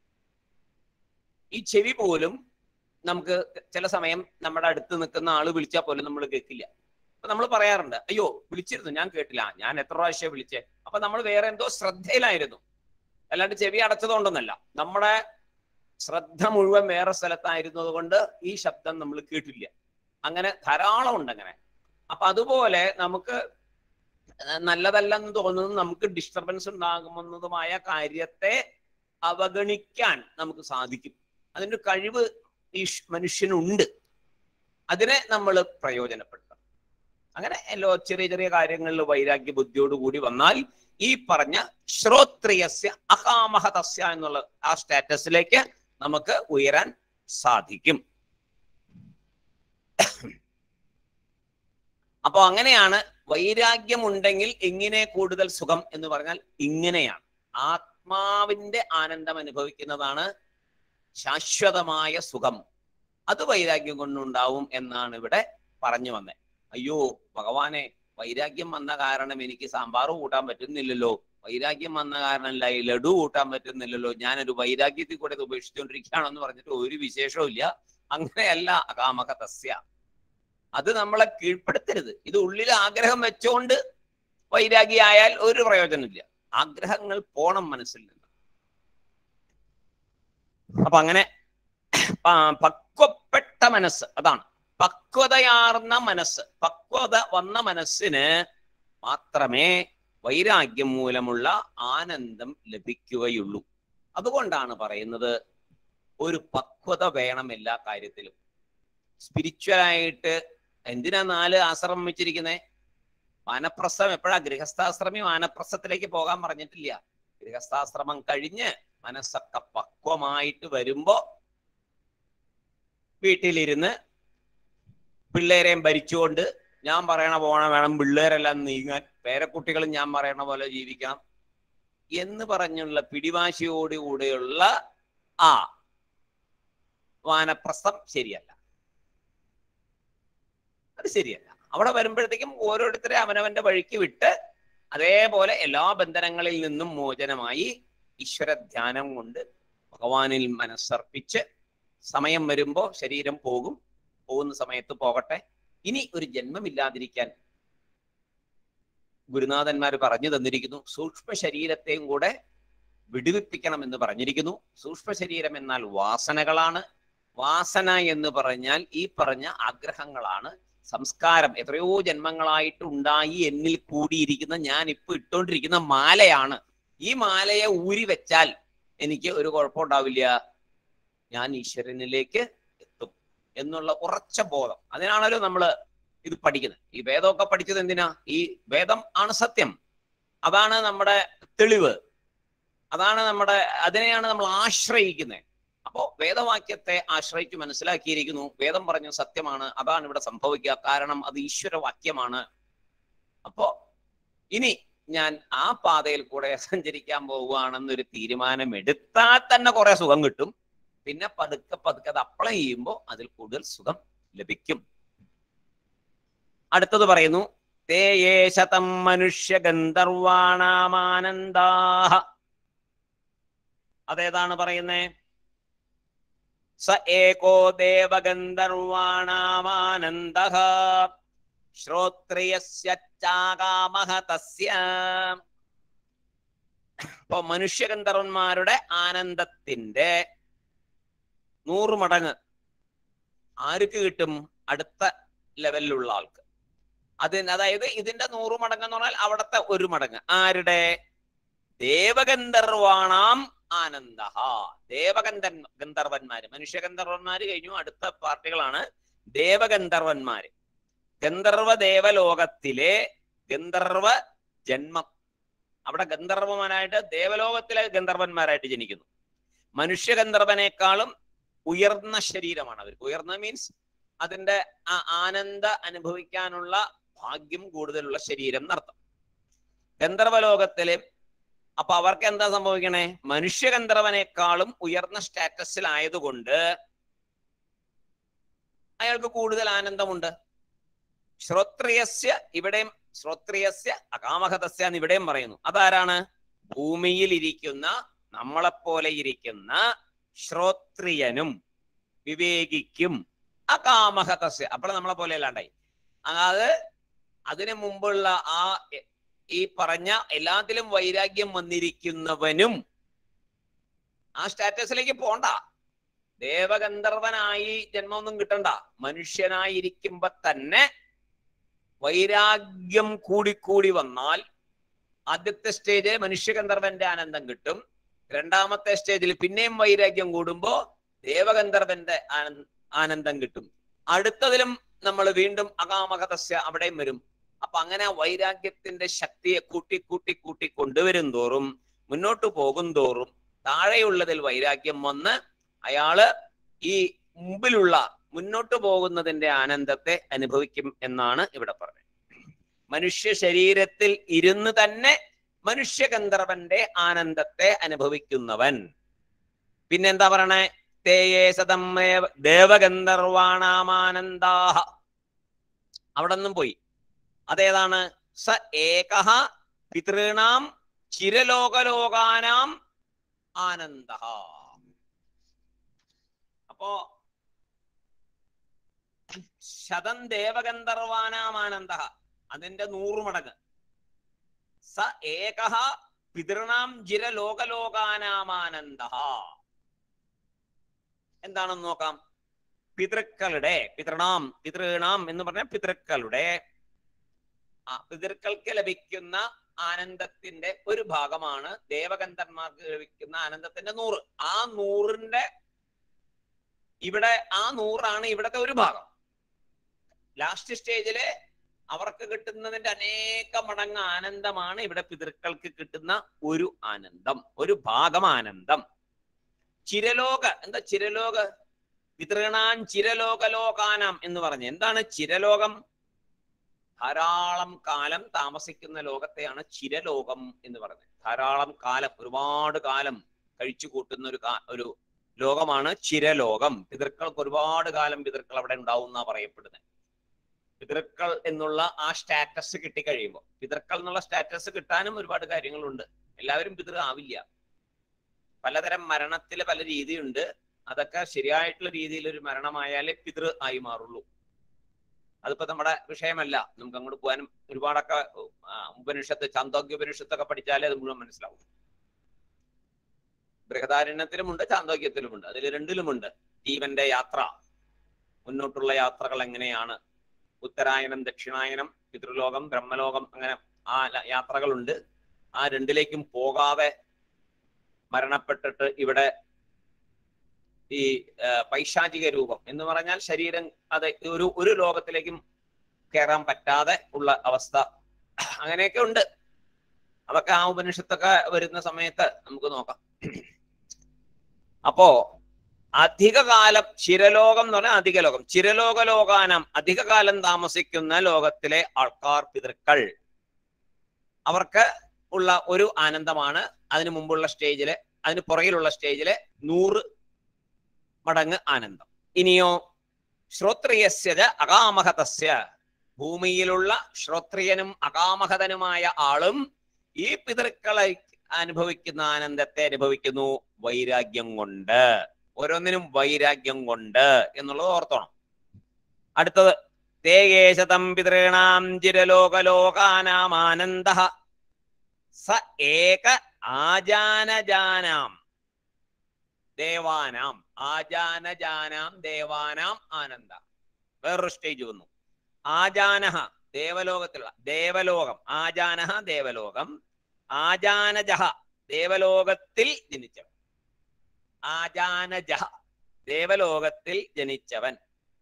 ഈ ചെവി പോലും നമുക്ക് ചില സമയം നമ്മുടെ അടുത്ത് നിൽക്കുന്ന ആള് വിളിച്ചാൽ പോലും നമ്മൾ കേൾക്കില്ല അപ്പൊ നമ്മൾ പറയാറുണ്ട് അയ്യോ വിളിച്ചിരുന്നു ഞാൻ കേട്ടില്ല ഞാൻ എത്ര പ്രാവശ്യം വിളിച്ചേ അപ്പൊ നമ്മൾ വേറെ എന്തോ ശ്രദ്ധയിലായിരുന്നു അല്ലാണ്ട് ചെവി അടച്ചതുകൊണ്ടൊന്നല്ല നമ്മുടെ ശ്രദ്ധ മുഴുവൻ വേറെ സ്ഥലത്തായിരുന്നത് കൊണ്ട് ഈ ശബ്ദം നമ്മൾ കേട്ടില്ല അങ്ങനെ ധാരാളം ഉണ്ട് അങ്ങനെ അപ്പൊ അതുപോലെ നമുക്ക് നല്ലതല്ലെന്ന് തോന്നുന്നതും നമുക്ക് ഡിസ്റ്റർബൻസ് ഉണ്ടാകുമെന്നതുമായ കാര്യത്തെ അവഗണിക്കാൻ നമുക്ക് സാധിക്കും അതിന്റെ കഴിവ് ഈ ഷ് മനുഷ്യനുണ്ട് അതിനെ നമ്മൾ പ്രയോജനപ്പെടുത്തണം അങ്ങനെ എല്ലോ ചെറിയ ചെറിയ കാര്യങ്ങളിൽ വൈരാഗ്യ ബുദ്ധിയോട് കൂടി വന്നാൽ ഈ പറഞ്ഞ ശ്രോത്രിയസ്യ അകാമഹതസ്യ എന്നുള്ള ആ സ്റ്റാറ്റസിലേക്ക് നമുക്ക് ഉയരാൻ സാധിക്കും അപ്പൊ അങ്ങനെയാണ് വൈരാഗ്യം ഉണ്ടെങ്കിൽ എങ്ങനെ കൂടുതൽ സുഖം എന്ന് പറഞ്ഞാൽ ഇങ്ങനെയാണ് ആത്മാവിന്റെ ആനന്ദം അനുഭവിക്കുന്നതാണ് ശാശ്വതമായ സുഖം അത് വൈരാഗ്യം കൊണ്ടുണ്ടാവും എന്നാണ് ഇവിടെ പറഞ്ഞു വന്നത് അയ്യോ ഭഗവാനെ വൈരാഗ്യം വന്ന കാരണം എനിക്ക് സാമ്പാർ കൂട്ടാൻ പറ്റുന്നില്ലല്ലോ വൈരാഗ്യം വന്ന കാരണം ല- ലഡു കൂട്ടാൻ പറ്റുന്നില്ലല്ലോ ഞാനൊരു വൈരാഗ്യത്തിൽ കൂടെ ഇത് ഉപേക്ഷിച്ചുകൊണ്ടിരിക്കുകയാണെന്ന് പറഞ്ഞിട്ട് ഒരു വിശേഷവും ഇല്ല അങ്ങനെയല്ല അകാമക തസ്യ അത് നമ്മളെ കീഴ്പ്പെടുത്തരുത് ഇത് ഉള്ളിൽ ആഗ്രഹം വെച്ചുകൊണ്ട് വൈരാഗിയായാൽ ഒരു പ്രയോജനമില്ല ആഗ്രഹങ്ങൾ പോണം മനസ്സിൽ നിന്ന് അപ്പൊ അങ്ങനെ പ- പക്വപ്പെട്ട മനസ്സ് അതാണ് പക്വതയാർന്ന മനസ്സ് പക്വത വന്ന മനസ്സിന് മാത്രമേ വൈരാഗ്യം മൂലമുള്ള ആനന്ദം ലഭിക്കുകയുള്ളൂ അതുകൊണ്ടാണ് പറയുന്നത് ഒരു പക്വത വേണം എല്ലാ കാര്യത്തിലും സ്പിരിച്വലായിട്ട് എന്തിനാ നാല് ആശ്രമം വെച്ചിരിക്കുന്നേ വാനപ്രസ്ഥം എപ്പോഴാ ഗൃഹസ്ഥാശ്രമി വാനപ്രസ്ഥത്തിലേക്ക് പോകാൻ പറഞ്ഞിട്ടില്ല ഗൃഹസ്ഥാശ്രമം കഴിഞ്ഞ് മനസ്സൊക്കെ പക്വമായിട്ട് വരുമ്പോ വീട്ടിലിരുന്ന് പിള്ളേരെയും ഭരിച്ചുകൊണ്ട് ഞാൻ പറയണ പോണ വേണം പിള്ളേരെല്ലാം നീങ്ങാൻ പേരക്കുട്ടികളും ഞാൻ പറയണ പോലെ ജീവിക്കണം എന്ന് പറഞ്ഞുള്ള പിടിവാശിയോടുകൂടെയുള്ള ആ വാനപ്രസ്ഥം ശരിയല്ല അത് ശരിയല്ല അവിടെ വരുമ്പോഴത്തേക്കും ഓരോരുത്തരെ അവനവന്റെ വഴിക്ക് വിട്ട് അതേപോലെ എല്ലാ ബന്ധനങ്ങളിൽ നിന്നും മോചനമായി ഈശ്വര ധ്യാനം കൊണ്ട് ഭഗവാനിൽ മനസ്സർപ്പിച്ച് സമയം വരുമ്പോ ശരീരം പോകും പോകുന്ന സമയത്ത് പോകട്ടെ ഇനി ഒരു ജന്മമില്ലാതിരിക്കാൻ ഗുരുനാഥന്മാർ പറഞ്ഞു തന്നിരിക്കുന്നു സൂക്ഷ്മ ശരീരത്തെയും കൂടെ വിടുവിപ്പിക്കണം എന്ന് പറഞ്ഞിരിക്കുന്നു സൂക്ഷ്മ ശരീരം എന്നാൽ വാസനകളാണ് വാസന എന്ന് പറഞ്ഞാൽ ഈ പറഞ്ഞ ആഗ്രഹങ്ങളാണ് സംസ്കാരം എത്രയോ ജന്മങ്ങളായിട്ട് ഉണ്ടായി എന്നിൽ കൂടിയിരിക്കുന്ന ഞാൻ ഇപ്പൊ ഇട്ടുകൊണ്ടിരിക്കുന്ന മാലയാണ് ഈ മാലയെ ഊരി വെച്ചാൽ എനിക്ക് ഒരു കുഴപ്പമുണ്ടാവില്ല ഞാൻ ഈശ്വരനിലേക്ക് എത്തും എന്നുള്ള ഉറച്ച ബോധം അതിനാണല്ലോ നമ്മൾ ഇത് പഠിക്കുന്നത് ഈ വേദമൊക്കെ പഠിച്ചത് എന്തിനാ ഈ വേദം ആണ് സത്യം അതാണ് നമ്മുടെ തെളിവ് അതാണ് നമ്മുടെ അതിനെയാണ് നമ്മൾ ആശ്രയിക്കുന്നത് അപ്പോ വേദവാക്യത്തെ ആശ്രയിച്ച് മനസ്സിലാക്കിയിരിക്കുന്നു വേദം പറഞ്ഞ സത്യമാണ് അതാണ് ഇവിടെ സംഭവിക്കുക കാരണം അത് ഈശ്വരവാക്യമാണ് അപ്പോ ഇനി ഞാൻ ആ പാതയിൽ കൂടെ സഞ്ചരിക്കാൻ പോവുകയാണെന്നൊരു തീരുമാനം എടുത്താൽ തന്നെ കുറെ സുഖം കിട്ടും പിന്നെ പതുക്കെ പതുക്കെ അത് അപ്ലൈ ചെയ്യുമ്പോൾ അതിൽ കൂടുതൽ സുഖം ലഭിക്കും അടുത്തത് പറയുന്നു തേ യേ ശതം മനുഷ്യ ഗന്ധർവാണാമാനന്ദാഹ അതേതാണ് പറയുന്നേ സ ഏകോ ദേവഗന്ധർവാണാമാനന്ദ ശ്രോത്രിയസ്യാകാമഹ തസ്യ ഇപ്പൊ മനുഷ്യഗന്ധർവന്മാരുടെ ആനന്ദത്തിന്റെ നൂറ് മടങ്ങ് ആർക്ക് കിട്ടും അടുത്ത ലെവലിലുള്ള ആൾക്ക് അതിന് അതായത് ഇതിന്റെ നൂറ് മടങ്ങ് എന്ന് പറഞ്ഞാൽ അവിടത്തെ ഒരു മടങ്ങ് ആരുടെ ദേവഗന്ധർവാണാം ആനന്ദ ദേവഗന്ധൻ ഗന്ധർവന്മാര് മനുഷ്യഗന്ധർവന്മാര് കഴിഞ്ഞു അടുത്ത പാർട്ടികളാണ് ദേവഗന്ധർവന്മാര് ഗന്ധർവ ദേവലോകത്തിലെ ഗന്ധർവ ജന്മം അവിടെ ഗന്ധർവമാനായിട്ട് ദേവലോകത്തിലെ ഗന്ധർവന്മാരായിട്ട് ജനിക്കുന്നു മനുഷ്യഗന്ധർവനേക്കാളും ഉയർന്ന ശരീരമാണ് അവർക്ക് ഉയർന്ന മീൻസ് അതിന്റെ ആ ആനന്ദ അനുഭവിക്കാനുള്ള ഭാഗ്യം കൂടുതലുള്ള ശരീരം എന്നർത്ഥം ഗന്ധർവലോകത്തിലെ അപ്പൊ അവർക്ക് എന്താ സംഭവിക്കണേ മനുഷ്യഗന്ധർവനേക്കാളും ഉയർന്ന സ്റ്റാറ്റസിലായതുകൊണ്ട് അയാൾക്ക് കൂടുതൽ ആനന്ദമുണ്ട് ശ്രോത്രിയസ്യ ഇവിടെയും ശ്രോത്രിയസ്യ അകാമഹതസ്യ എന്ന് ഇവിടെയും പറയുന്നു അതാരാണ് ഭൂമിയിൽ ഇരിക്കുന്ന നമ്മളെപ്പോലെ ഇരിക്കുന്ന ശ്രോത്രിയനും വിവേകിക്കും അകാമഹതസ്യ അപ്പോൾ നമ്മളെ പോലെ അല്ലാണ്ടായി അത് അതിനു മുമ്പുള്ള ആ എ- ഈ പറഞ്ഞ എല്ലാത്തിലും വൈരാഗ്യം വന്നിരിക്കുന്നവനും ആ സ്റ്റാറ്റസിലേക്ക് പോണ്ട ദേവഗന്ധർവനായി ജന്മമൊന്നും കിട്ടണ്ട മനുഷ്യനായിരിക്കുമ്പോ തന്നെ വൈരാഗ്യം കൂടിക്കൂടി വന്നാൽ ആദ്യത്തെ സ്റ്റേജ് മനുഷ്യഗന്ധർവന്റെ ആനന്ദം കിട്ടും രണ്ടാമത്തെ സ്റ്റേജിൽ പിന്നെയും വൈരാഗ്യം കൂടുമ്പോ ദേവഗന്ധർവന്റെ ആനന്ദ ആനന്ദം കിട്ടും അടുത്തതിലും നമ്മൾ വീണ്ടും അകാമകതസ്യ അവിടെയും വരും അപ്പൊ അങ്ങനെ വൈരാഗ്യത്തിന്റെ ശക്തിയെ കൂട്ടി കൂട്ടി കൂട്ടി കൊണ്ടുവരും തോറും മുന്നോട്ട് പോകും തോറും താഴെയുള്ളതിൽ വൈരാഗ്യം വന്ന് അയാള് ഈ മുമ്പിലുള്ള മുന്നോട്ട് പോകുന്നതിന്റെ ആനന്ദത്തെ അനുഭവിക്കും എന്നാണ് ഇവിടെ പറഞ്ഞത് മനുഷ്യ ശരീരത്തിൽ ഇരുന്ന് തന്നെ മനുഷ്യഗന്ധർവന്റെ ആനന്ദത്തെ അനുഭവിക്കുന്നവൻ പിന്നെന്താ പറയണേ തേയേ സതം ദേവഗന്ധർവാണാമാനന്ദാഹ അവിടെ നിന്നും പോയി അതേതാണ് സ ഏകഹ പിതൃണാം ചിരലോകലോകാനാം ആനന്ദ അപ്പോ ശതം ദേവഗന്ധർവാനാം ആനന്ദ അതിന്റെ നൂറ് മടങ്ങ് സ ഏകഹ പിതൃണാം ജിരലോകലോകാനാമാനന്ദ എന്താണെന്ന് നോക്കാം പിതൃക്കളുടെ പിതൃണാം പിതൃണാം എന്ന് പറഞ്ഞ പിതൃക്കളുടെ ആ പിതൃക്കൾക്ക് ലഭിക്കുന്ന ആനന്ദത്തിന്റെ ഒരു ഭാഗമാണ് ദേവഗന്ധന്മാർക്ക് ലഭിക്കുന്ന ആനന്ദത്തിന്റെ നൂറ് ആ നൂറിന്റെ ഇവിടെ ആ നൂറാണ് ഇവിടത്തെ ഒരു ഭാഗം ലാസ്റ്റ് സ്റ്റേജില് അവർക്ക് കിട്ടുന്നതിന്റെ അനേക മടങ്ങ് ആനന്ദമാണ് ഇവിടെ പിതൃക്കൾക്ക് കിട്ടുന്ന ഒരു ആനന്ദം ഒരു ഭാഗം ആനന്ദം ചിരലോക എന്താ ചിരലോക പിതൃണാൻ ചിരലോകലോകാനാം എന്ന് പറഞ്ഞു എന്താണ് ചിരലോകം ധാരാളം കാലം താമസിക്കുന്ന ലോകത്തെയാണ് ചിരലോകം എന്ന് പറയുന്നത് ധാരാളം കാലം ഒരുപാട് കാലം കഴിച്ചു കൂട്ടുന്ന ഒരു കാ- ഒരു ലോകമാണ് ചിരലോകം പിതൃക്കൾക്ക് ഒരുപാട് കാലം പിതൃക്കൾ അവിടെ ഉണ്ടാവും എന്നാ പറയപ്പെടുന്നത് പിതൃക്കൾ എന്നുള്ള ആ സ്റ്റാറ്റസ് കിട്ടിക്കഴിയുമ്പോൾ പിതൃക്കൾ എന്നുള്ള സ്റ്റാറ്റസ് കിട്ടാനും ഒരുപാട് കാര്യങ്ങളുണ്ട് എല്ലാവരും പിതൃ ആവില്ല പലതരം മരണത്തില് പല രീതിയുണ്ട് അതൊക്കെ ശരിയായിട്ടുള്ള രീതിയിൽ ഒരു മരണമായാലേ പിതൃ ആയി മാറുള്ളൂ അതിപ്പോ നമ്മുടെ വിഷയമല്ല നമുക്ക് അങ്ങോട്ട് പോകാനും ഒരുപാടൊക്കെ ആ, ഉപനിഷത്ത് ചാന്തോക്യ ഉപനിഷത്തൊക്കെ പഠിച്ചാലേ അത് മുഴുവൻ മനസ്സിലാവും ബൃഹദാരണ്യത്തിലുമുണ്ട് ചാന്തോക്യത്തിലുമുണ്ട് അതിൽ രണ്ടിലുമുണ്ട് ജീവന്റെ യാത്ര മുന്നോട്ടുള്ള യാത്രകൾ എങ്ങനെയാണ് ഉത്തരായനം ദക്ഷിണായനം പിതൃലോകം ബ്രഹ്മലോകം അങ്ങനെ ആ ല- യാത്രകളുണ്ട് ആ രണ്ടിലേക്കും പോകാതെ മരണപ്പെട്ടിട്ട് ഇവിടെ ഈ ആ, പൈശാചിക രൂപം എന്ന് പറഞ്ഞാൽ ശരീരം അത് ഒരു ഒരു ലോകത്തിലേക്കും കയറാൻ പറ്റാതെ ഉള്ള അവസ്ഥ അങ്ങനെയൊക്കെ ഉണ്ട് അതൊക്കെ ആ ഉപനിഷത്തൊക്കെ വരുന്ന സമയത്ത് നമുക്ക് നോക്കാം അപ്പോ അധികകാലം ചിരലോകം എന്ന് പറഞ്ഞാൽ അധിക ലോകം ചിരലോക ലോകാനം അധികകാലം താമസിക്കുന്ന ലോകത്തിലെ ആൾക്കാർ പിതൃക്കൾ അവർക്ക് ഉള്ള ഒരു ആനന്ദമാണ് അതിനു മുമ്പുള്ള സ്റ്റേജില് അതിന് പുറകിലുള്ള സ്റ്റേജില് നൂറ് മടങ്ങ് ആനന്ദം ഇനിയോ ശ്രോത്രിയസ്യത അകാമഹതസ്യ ഭൂമിയിലുള്ള ശ്രോത്രിയനും അകാമഹതനുമായ ആളും ഈ പിതൃക്കളെ അനുഭവിക്കുന്ന ആനന്ദത്തെ അനുഭവിക്കുന്നു വൈരാഗ്യം കൊണ്ട് ഓരോന്നിനും വൈരാഗ്യം കൊണ്ട് എന്നുള്ളത് ഓർത്തോണം അടുത്തത് തേകേശതം പിതൃണാം ചിരലോകലോകാനാം ആനന്ദ സ ഏക ആജാനജാനാം ദേവാനാം ആജാനജാനാം ദേവാനാം ആനന്ദ വേറൊരു സ്റ്റേജ് വന്നു ആജാനഹ ദേവലോകത്തിലുള്ള ദേവലോകം ആജാനഹ ദേവലോകം ആജാനജഹ ദേവലോകത്തിൽ ജനിച്ചവൻ ആജാനജഹ ദേവലോകത്തിൽ ജനിച്ചവൻ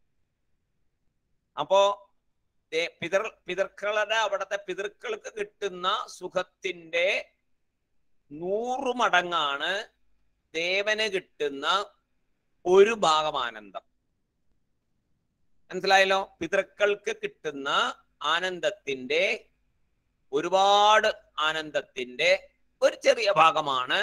അപ്പോ ദേ- പിതൃ പിതൃക്കളുടെ അവിടുത്തെ പിതൃക്കൾക്ക് കിട്ടുന്ന സുഖത്തിന്റെ നൂറ് മടങ്ങാണ് ദേവന് കിട്ടുന്ന ഒരു ഭാഗം ആനന്ദം മനസ്സിലായല്ലോ പിതൃക്കൾക്ക് കിട്ടുന്ന ആനന്ദത്തിന്റെ ഒരുപാട് ആനന്ദത്തിന്റെ ഒരു ചെറിയ ഭാഗമാണ്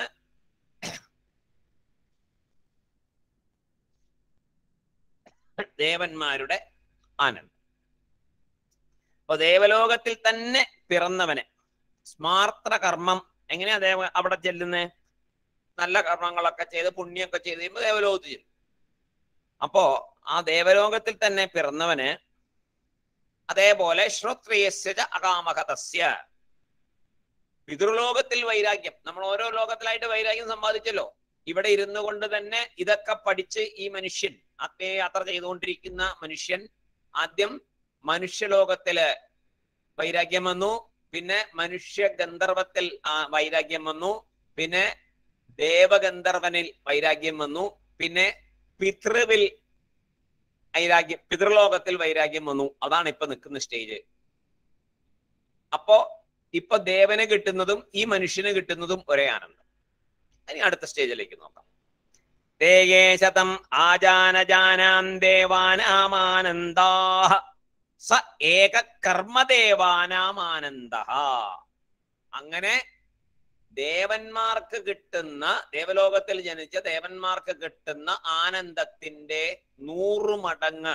ദേവന്മാരുടെ ആനന്ദം അപ്പൊ ദേവലോകത്തിൽ തന്നെ പിറന്നവനെ സ്മാർത്ര കർമ്മം എങ്ങനെയാ ദേവ അവിടെ ചെല്ലുന്നേ നല്ല കർമ്മങ്ങളൊക്കെ ചെയ്ത് പുണ്യമൊക്കെ ചെയ്ത് കഴിയുമ്പോൾ ദേവലോകത്ത് ചെല്ലും അപ്പോ ആ ദേവലോകത്തിൽ തന്നെ പിറന്നവന് അതേപോലെ ശ്രോത്രിയസ്യ ച അകാമഹതസ്യ പിതൃലോകത്തിൽ വൈരാഗ്യം നമ്മൾ ഓരോ ലോകത്തിലായിട്ട് വൈരാഗ്യം സമ്പാദിച്ചല്ലോ ഇവിടെ ഇരുന്നു കൊണ്ട് തന്നെ ഇതൊക്കെ പഠിച്ച് ഈ മനുഷ്യൻ ആത്മീയ യാത്ര ചെയ്തുകൊണ്ടിരിക്കുന്ന മനുഷ്യൻ ആദ്യം മനുഷ്യലോകത്തില് വൈരാഗ്യം വന്നു പിന്നെ മനുഷ്യ ഗന്ധർവത്തിൽ ആ വൈരാഗ്യം വന്നു പിന്നെ ദേവഗന്ധർവനിൽ വൈരാഗ്യം വന്നു പിന്നെ പിതൃവിൽ വൈരാഗ്യം പിതൃലോകത്തിൽ വൈരാഗ്യം വന്നു അതാണ് ഇപ്പൊ നിൽക്കുന്ന സ്റ്റേജ് അപ്പോ ഇപ്പൊ ദേവന് കിട്ടുന്നതും ഈ മനുഷ്യന് കിട്ടുന്നതും ഒരേ ആനന്ദം ഇനി അടുത്ത സ്റ്റേജിലേക്ക് നോക്കാം തേയേ ശതം ആജാനജാനാം ദേവാനാമാനന്ദാ സ ഏക കർമ്മദേവാനാമാനന്ദ അങ്ങനെ ദേവന്മാർക്ക് കിട്ടുന്ന ദേവലോകത്തിൽ ജനിച്ച ദേവന്മാർക്ക് കിട്ടുന്ന ആനന്ദത്തിന്റെ നൂറ് മടങ്ങ്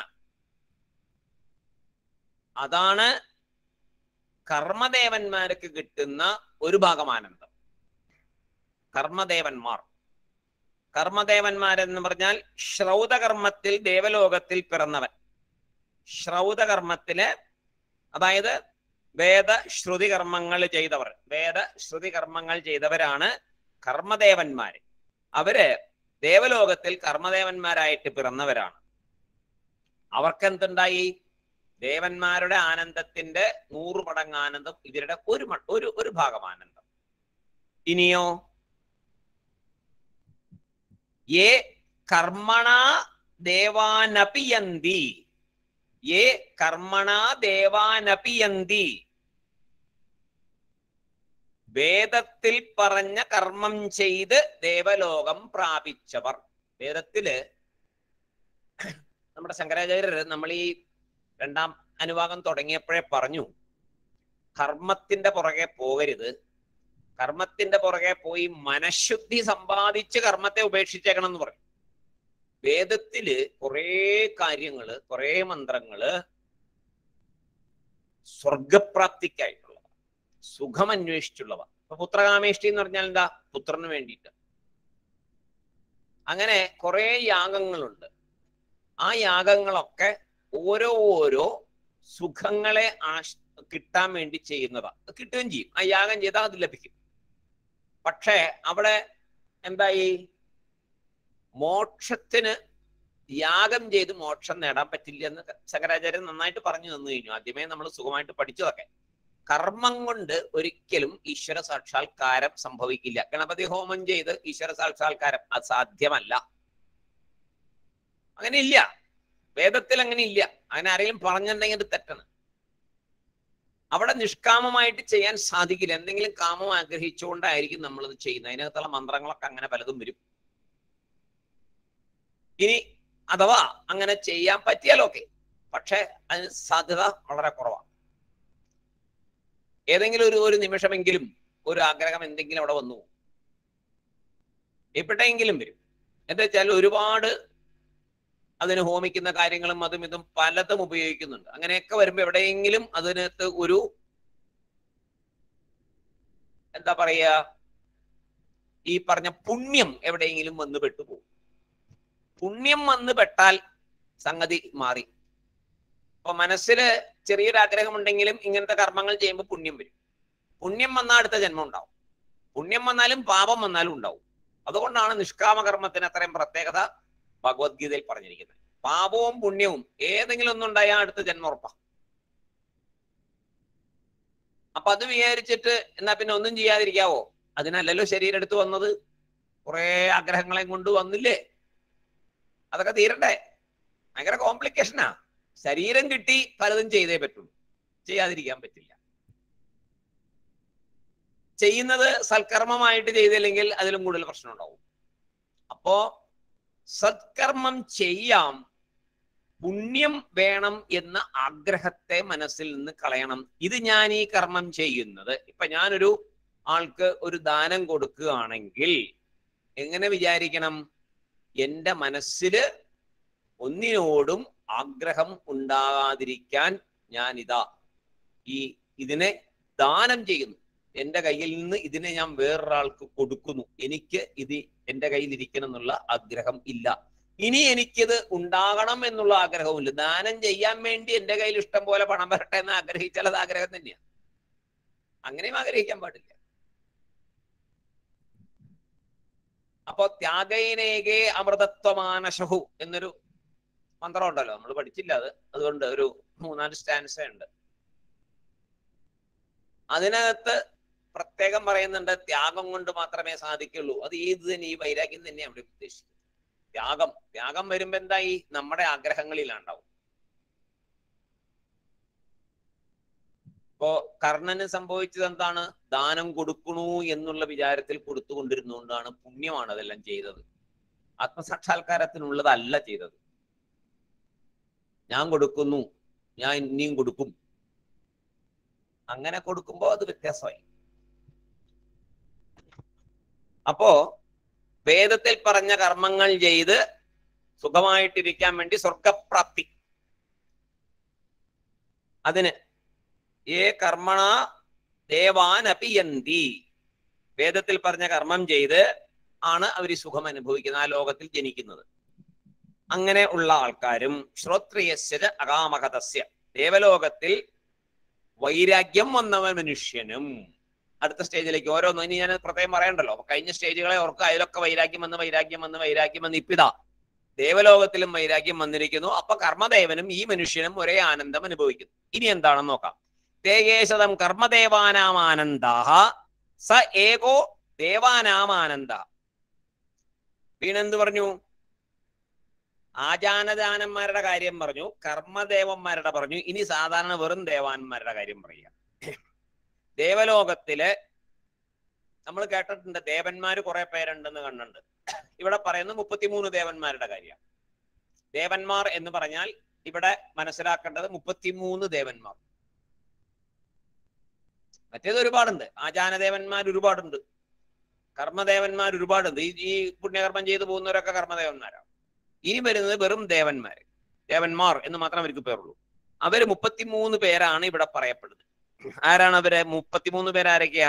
അതാണ് കർമ്മദേവന്മാർക്ക് കിട്ടുന്ന ഒരു ഭാഗം ആനന്ദം കർമ്മദേവന്മാർ കർമ്മദേവന്മാരെന്ന് പറഞ്ഞാൽ ശ്രൗതകർമ്മത്തിൽ ദേവലോകത്തിൽ പിറന്നവൻ ശ്രൗതകർമ്മത്തില് അതായത് വേദ ശ്രുതി കർമ്മങ്ങൾ ചെയ്തവർ വേദ ശ്രുതി കർമ്മങ്ങൾ ചെയ്തവരാണ് കർമ്മദേവന്മാര് അവര് ദേവലോകത്തിൽ കർമ്മദേവന്മാരായിട്ട് പിറന്നവരാണ് അവർക്ക് എന്തുണ്ടായി ദേവന്മാരുടെ ആനന്ദത്തിന്റെ നൂറ് മടങ്ങ് ആനന്ദം ഇവരുടെ ഒരു മ- ഒരു ഒരു ഭാഗം ആനന്ദം ഇനിയോ ഏ കർമ്മണ ദേവാനപിയന്തി ഏ കർമ്മണ ദേവാനപിയന്തി വേദത്തിൽ പറഞ്ഞ കർമ്മം ചെയ്ത് ദേവലോകം പ്രാപിച്ചവർ വേദത്തില് നമ്മുടെ ശങ്കരാചാര്യർ നമ്മൾ ഈ രണ്ടാം അനുഭാഗം തുടങ്ങിയപ്പോഴേ പറഞ്ഞു കർമ്മത്തിന്റെ പുറകെ പോകരുത് കർമ്മത്തിന്റെ പുറകെ പോയി മനഃശുദ്ധി സമ്പാദിച്ച് കർമ്മത്തെ ഉപേക്ഷിച്ചേക്കണം എന്ന് പറയും വേദത്തില് കുറേ കാര്യങ്ങള് കുറേ മന്ത്രങ്ങള് സ്വർഗപ്രാപ്തിക്കായിട്ടുള്ളവ സുഖം അന്വേഷിച്ചുള്ളവ അപ്പൊ പുത്രകാമേഷ്ടി എന്ന് പറഞ്ഞാൽ എന്താ പുത്രന് വേണ്ടിയിട്ട് അങ്ങനെ കുറെ യാഗങ്ങളുണ്ട് ആ യാഗങ്ങളൊക്കെ ഓരോ ഓരോ സുഖങ്ങളെ ആശ് കിട്ടാൻ വേണ്ടി ചെയ്യുന്നതാ അത് കിട്ടുകയും ചെയ്യും ആ യാഗം ചെയ്താൽ അത് ലഭിക്കും പക്ഷേ അവിടെ എന്തായി മോക്ഷത്തിന് യാഗം ചെയ്ത് മോക്ഷം നേടാൻ പറ്റില്ല എന്ന് ശങ്കരാചാര്യൻ നന്നായിട്ട് പറഞ്ഞു തന്നു കഴിഞ്ഞു ആദ്യമേ നമ്മൾ സുഖമായിട്ട് പഠിച്ചതൊക്കെ കർമ്മം കൊണ്ട് ഒരിക്കലും ഈശ്വര സാക്ഷാത്കാരം സംഭവിക്കില്ല ഗണപതി ഹോമം ചെയ്ത് ഈശ്വര സാക്ഷാത്കാരം അസാധ്യമല്ല അങ്ങനെ ഇല്ല വേദത്തിൽ അങ്ങനെ ഇല്ല അങ്ങനെ ആരെങ്കിലും പറഞ്ഞിട്ടുണ്ടെങ്കിൽ അത് തെറ്റാണ് അവിടെ നിഷ്കാമമായിട്ട് ചെയ്യാൻ സാധിക്കില്ല എന്തെങ്കിലും കാമം ആഗ്രഹിച്ചുകൊണ്ടായിരിക്കും നമ്മളത് ചെയ്യുന്നത് അതിനകത്തുള്ള മന്ത്രങ്ങളൊക്കെ അങ്ങനെ പലതും വരും ഇനി അഥവാ അങ്ങനെ ചെയ്യാൻ പറ്റിയാലൊക്കെ പക്ഷെ അതിന് സാധ്യത വളരെ കുറവാണ് ഏതെങ്കിലും ഒരു ഒരു നിമിഷമെങ്കിലും ഒരു ആഗ്രഹം എന്തെങ്കിലും അവിടെ വന്നു പോകും. എപ്പോഴെങ്കിലും വരും എന്താ വെച്ചാൽ ഒരുപാട് അതിന് ഹോമിക്കുന്ന കാര്യങ്ങളും അതും ഇതും പലതും ഉപയോഗിക്കുന്നുണ്ട് അങ്ങനെയൊക്കെ വരുമ്പോ എവിടെയെങ്കിലും അതിനകത്ത് ഒരു എന്താ പറയാ ഈ പറഞ്ഞ പുണ്യം എവിടെയെങ്കിലും വന്ന് പെട്ടുപോകും പുണ്യം വന്ന് പെട്ടാൽ സംഗതി മാറി അപ്പൊ മനസ്സില് ചെറിയൊരു ആഗ്രഹമുണ്ടെങ്കിലും ഇങ്ങനത്തെ കർമ്മങ്ങൾ ചെയ്യുമ്പോൾ പുണ്യം വരും പുണ്യം വന്നാൽ അടുത്ത ജന്മം ഉണ്ടാവും പുണ്യം വന്നാലും പാപം വന്നാലും ഉണ്ടാവും അതുകൊണ്ടാണ് നിഷ്കാമ കർമ്മത്തിന് അത്രയും പ്രത്യേകത ഭഗവത്ഗീതയിൽ പറഞ്ഞിരിക്കുന്നത് പാപവും പുണ്യവും ഏതെങ്കിലും ഒന്നുണ്ടായാൽ അടുത്ത ജന്മം ഉറപ്പാ അപ്പൊ അത് വിചാരിച്ചിട്ട് എന്നാ പിന്നെ ഒന്നും ചെയ്യാതിരിക്കാവോ അതിനല്ലല്ലോ ശരീരം എടുത്ത് വന്നത് കുറെ ആഗ്രഹങ്ങളെ കൊണ്ട് വന്നില്ലേ അതൊക്കെ തീരണ്ടേ ഭയങ്കര കോംപ്ലിക്കേഷനാ ശരീരം കിട്ടി പലതും ചെയ്തേ പറ്റുള്ളൂ ചെയ്യാതിരിക്കാൻ പറ്റില്ല ചെയ്യുന്നത് സൽക്കർമ്മമായിട്ട് ചെയ്തില്ലെങ്കിൽ അതിലും കൂടുതൽ പ്രശ്നം ഉണ്ടാവും അപ്പോ സത്കർമ്മം ചെയ്യാം പുണ്യം വേണം എന്ന ആഗ്രഹത്തെ മനസ്സിൽ നിന്ന് കളയണം ഇത് ഞാൻ ഈ കർമ്മം ചെയ്യുന്നത് ഇപ്പൊ ഞാനൊരു ആൾക്ക് ഒരു ദാനം കൊടുക്കുകയാണെങ്കിൽ എങ്ങനെ വിചാരിക്കണം എന്റെ മനസ്സില് ഒന്നിനോടും ആഗ്രഹം ഉണ്ടാകാതിരിക്കാൻ ഞാൻ ഇതാ ഈ ഇതിനെ ദാനം ചെയ്യുന്നു എന്റെ കയ്യിൽ നിന്ന് ഇതിനെ ഞാൻ വേറൊരാൾക്ക് കൊടുക്കുന്നു എനിക്ക് ഇത് എന്റെ കയ്യിൽ ഇരിക്കണം എന്നുള്ള ആഗ്രഹം ഇല്ല ഇനി എനിക്കിത് ഉണ്ടാകണം എന്നുള്ള ആഗ്രഹവുമില്ല ദാനം ചെയ്യാൻ വേണ്ടി എന്റെ കയ്യിൽ ഇഷ്ടം പോലെ പണം വരട്ടെ എന്ന് ആഗ്രഹിച്ചാൽ അത് ആഗ്രഹം തന്നെയാണ് അങ്ങനെയും ആഗ്രഹിക്കാൻ പാടില്ല അപ്പോ ത്യാഗൈനേകേ അമൃതത്വമാനശഹു എന്നൊരു മന്ത്രം ഉണ്ടല്ലോ നമ്മൾ പഠിച്ചില്ല അത് അതുകൊണ്ട് ഒരു മൂന്നാല് സ്റ്റാൻസ ഉണ്ട് അതിനകത്ത് പ്രത്യേകം പറയുന്നുണ്ട് ത്യാഗം കൊണ്ട് മാത്രമേ സാധിക്കുള്ളൂ അത് ഏത് തന്നെ ഈ വൈരാഗ്യം തന്നെ അവിടെ ഉദ്ദേശിക്കുന്നത് ത്യാഗം ത്യാഗം വരുമ്പോ എന്തായി നമ്മുടെ ആഗ്രഹങ്ങളിലാണ്ടാവും ഇപ്പോ കർണന് സംഭവിച്ചത് എന്താണ് ദാനം കൊടുക്കണു എന്നുള്ള വിചാരത്തിൽ കൊടുത്തുകൊണ്ടിരുന്നുകൊണ്ടാണ് പുണ്യമാണ് അതെല്ലാം ചെയ്തത് ആത്മസാക്ഷാത്കാരത്തിനുള്ളതല്ല ചെയ്തത് ഞാൻ കൊടുക്കുന്നു ഞാൻ ഇനിയും കൊടുക്കും അങ്ങനെ കൊടുക്കുമ്പോ അത് വ്യത്യാസമായി അപ്പോ വേദത്തിൽ പറഞ്ഞ കർമ്മങ്ങൾ ചെയ്ത് സുഖമായിട്ടിരിക്കാൻ വേണ്ടി സ്വർഗപ്രാപ്തി അതിന് ഏ കർമ്മണ ദേവാൻ അപിയന്തി വേദത്തിൽ പറഞ്ഞ കർമ്മം ചെയ്ത് ആണ് അവർ സുഖം അനുഭവിക്കുന്നത് ആ ലോകത്തിൽ ജനിക്കുന്നത് അങ്ങനെ ഉള്ള ആൾക്കാരും ശ്രോത്രിയസ്യ അകാമകതസ്യ ദേവലോകത്തിൽ വൈരാഗ്യം വന്ന മനുഷ്യനും അടുത്ത സ്റ്റേജിലേക്ക് ഓരോന്നും ഇനി ഞാൻ പ്രത്യേകം പറയണ്ടല്ലോ അപ്പൊ കഴിഞ്ഞ സ്റ്റേജുകളെ ഓർക്കുക അതിലൊക്കെ വൈരാഗ്യം വന്ന് വൈരാഗ്യം വന്ന് വൈരാഗ്യം വന്ന് ഇപ്പിതാ ദേവലോകത്തിലും വൈരാഗ്യം വന്നിരിക്കുന്നു അപ്പൊ കർമ്മദേവനും ഈ മനുഷ്യനും ഒരേ ആനന്ദം അനുഭവിക്കുന്നു ഇനി എന്താണെന്ന് നോക്കാം തേകേശതം കർമ്മദേവാനാം ആനന്ദാഹ സ ഏകോ ദേവാനാം ആനന്ദ വീണെന്ത് പറഞ്ഞു ആചാനദാനന്മാരുടെ കാര്യം പറഞ്ഞു കർമ്മദേവന്മാരുടെ പറഞ്ഞു ഇനി സാധാരണ വെറും ദേവാന്മാരുടെ കാര്യം പറയുക ദേവലോകത്തില് നമ്മൾ കേട്ടിട്ടുണ്ട് ദേവന്മാര് കുറെ പേരുണ്ടെന്ന് കണ്ടുണ്ട് ഇവിടെ പറയുന്നത് മുപ്പത്തിമൂന്ന് ദേവന്മാരുടെ കാര്യം ദേവന്മാർ എന്ന് പറഞ്ഞാൽ ഇവിടെ മനസ്സിലാക്കേണ്ടത് മുപ്പത്തിമൂന്ന് ദേവന്മാർ മറ്റേത് ഒരുപാടുണ്ട് ആചാനദേവന്മാർ ഒരുപാടുണ്ട് കർമ്മദേവന്മാർ ഒരുപാടുണ്ട് ഈ ഈ പുണ്യകർമ്മം ചെയ്തു പോകുന്നവരൊക്കെ കർമ്മദേവന്മാരാണ് ഇനി വരുന്നത് വെറും ദേവന്മാര് ദേവന്മാർ എന്ന് മാത്രം അവർക്ക് പേരുള്ളൂ അവര് മുപ്പത്തിമൂന്ന് പേരാണ് ഇവിടെ പറയപ്പെടുന്നത് ആരാണ് അവര് മുപ്പത്തിമൂന്ന് പേരാരൊക്കെയാ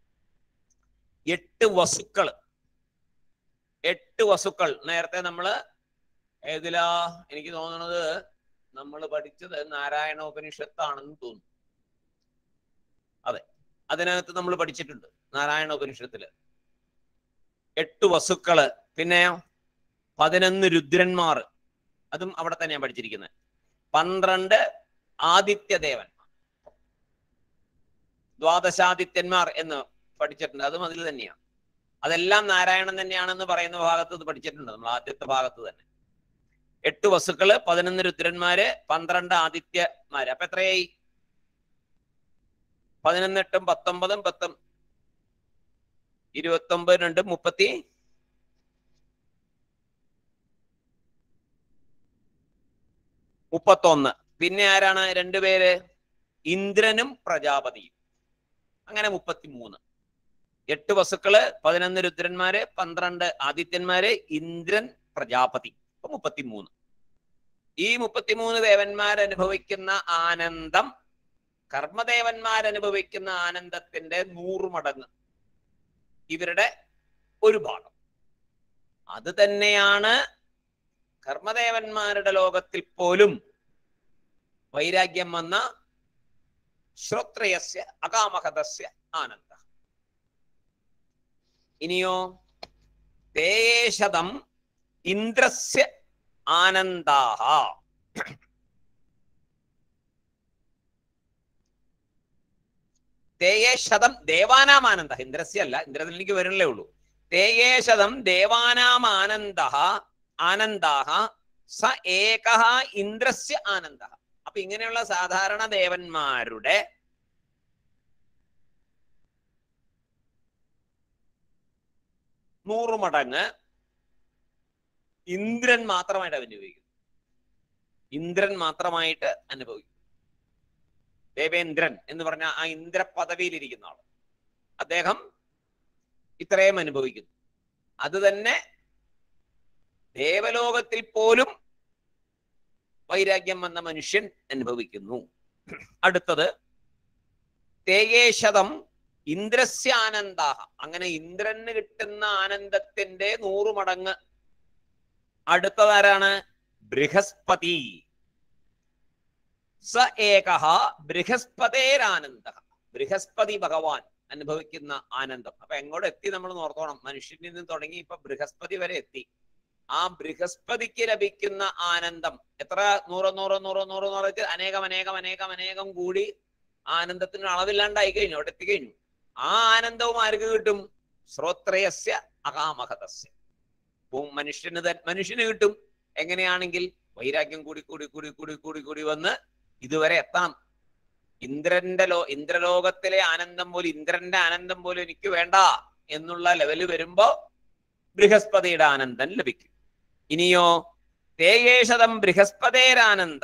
എട്ട് വസുക്കള് എട്ട് വസുക്കൾ നേരത്തെ നമ്മള് ഏതിലാ എനിക്ക് തോന്നുന്നത് നമ്മൾ പഠിച്ചത് നാരായണ ഉപനിഷത്താണെന്ന് തോന്നുന്നു അതെ അതിനകത്ത് നമ്മൾ പഠിച്ചിട്ടുണ്ട് നാരായണ ഉപനിഷത്തില് എട്ട് വസുക്കള് പിന്നെയോ പതിനൊന്ന് രുദ്രന്മാർ അതും അവിടെ തന്നെയാണ് പഠിച്ചിരിക്കുന്നത് പന്ത്രണ്ട് ആദിത്യദേവൻ ദ്വാദശാദിത്യന്മാർ എന്ന് പഠിച്ചിട്ടുണ്ട് അതും അതിൽ തന്നെയാണ് അതെല്ലാം നാരായണൻ തന്നെയാണെന്ന് പറയുന്ന ഭാഗത്ത് ഇത് പഠിച്ചിട്ടുണ്ട് നമ്മൾ ആദ്യത്തെ ഭാഗത്ത് തന്നെ എട്ട് വസുക്കള് പതിനൊന്ന് രുദ്രന്മാര് പന്ത്രണ്ട് ആദിത്യന്മാര് അപ്പൊ എത്രയായി പതിനൊന്നെട്ടും പത്തൊമ്പതും പത്തും ഇരുപത്തി ഒമ്പത് രണ്ടും മുപ്പത്തി മുപ്പത്തൊന്ന് പിന്നെ ആരാണ് രണ്ടുപേര് ഇന്ദ്രനും പ്രജാപതിയും അങ്ങനെ മുപ്പത്തിമൂന്ന് എട്ട് വസുക്കള് പതിനൊന്ന് രുദ്രന്മാര് പന്ത്രണ്ട് ആദിത്യന്മാര് ഇന്ദ്രൻ പ്രജാപതി അപ്പൊ മുപ്പത്തിമൂന്ന് ഈ മുപ്പത്തിമൂന്ന് ദേവന്മാർ അനുഭവിക്കുന്ന ആനന്ദം കർമ്മദേവന്മാർ അനുഭവിക്കുന്ന ആനന്ദത്തിന്റെ നൂറ് മടങ്ങ് ഇവരുടെ ഒരു ഭാഗം അത് തന്നെയാണ് കർമ്മദേവന്മാരുടെ ലോകത്തിൽ പോലും വൈരാഗ്യം വന്ന ശ്രോത്രയസ്യ അകാമഹതസ്യ ആനന്ദ ഇനിയോ തേശതം ഇന്ദ്രസ്യ ആനന്ദാഹ തേയേശതം ദേവാനാം ആനന്ദ ഇന്ദ്രസ്യ അല്ല ഇന്ദ്രനിലേക്ക് വരുന്നേ ഉള്ളൂ തേയേശതം ദേവാനാം ആനന്ദ ആനന്ദാഹ സ ഏകഹ ഇന്ദ്രസ്യ ആനന്ദ അപ്പൊ ഇങ്ങനെയുള്ള സാധാരണ ദേവന്മാരുടെ നൂറ് മടങ്ങ് ഇന്ദ്രൻ മാത്രമായിട്ട് അനുഭവിക്കുന്നു ഇന്ദ്രൻ മാത്രമായിട്ട് അനുഭവിക്കും ദേവേന്ദ്രൻ എന്ന് പറഞ്ഞ ആ ഇന്ദ്ര പദവിയിലിരിക്കുന്ന ആൾ അദ്ദേഹം ഇത്രയും അനുഭവിക്കുന്നു അത് തന്നെ ദേവലോകത്തിൽ പോലും വൈരാഗ്യം വന്ന മനുഷ്യൻ അനുഭവിക്കുന്നു അടുത്തത് തേയേശതം ഇന്ദ്രസ്യ ആനന്ദാഹ അങ്ങനെ ഇന്ദ്രന് കിട്ടുന്ന ആനന്ദത്തിന്റെ നൂറ് മടങ്ങ് അടുത്തതാരാണ് ബൃഹസ്പതി സ ഏകഹ ബൃഹസ്പതേരാനന്ദ ബൃഹസ്പതി ഭഗവാൻ അനുഭവിക്കുന്ന ആനന്ദം അപ്പൊ എങ്ങോട്ട് എത്തി നമ്മൾ നോർത്തോണം മനുഷ്യനിൽ നിന്ന് തുടങ്ങി ഇപ്പൊ ബൃഹസ്പതി വരെ എത്തി ആ ബൃഹസ്പതിക്ക് ലഭിക്കുന്ന ആനന്ദം എത്ര നൂറ് നൂറ് നൂറ് നൂറ് നൂറ് വെച്ച് അനേകം അനേകം അനേകം അനേകം കൂടി ആനന്ദത്തിന് അളവില്ലാണ്ടായി കഴിഞ്ഞു അവിടെ എത്തിക്കഴിഞ്ഞു ആ ആനന്ദവും ആർക്ക് കിട്ടും ശ്രോത്രയസ്യ അകാമഹതസ്യ ഭൂ- മനുഷ്യന് ത- മനുഷ്യന് കിട്ടും എങ്ങനെയാണെങ്കിൽ വൈരാഗ്യം കൂടി കൂടി കൂടി കൂടി കൂടി കൂടി വന്ന് ഇതുവരെ എത്തണം ഇന്ദ്രന്റെ ലോ ഇന്ദ്രലോകത്തിലെ ആനന്ദം പോലും ഇന്ദ്രന്റെ ആനന്ദം പോലും എനിക്ക് വേണ്ട എന്നുള്ള ലെവല് വരുമ്പോ ബൃഹസ്പതിയുടെ ആനന്ദം ലഭിക്കും ഇനിയോ തേയേശതം ബൃഹസ്പതേരാനന്ദ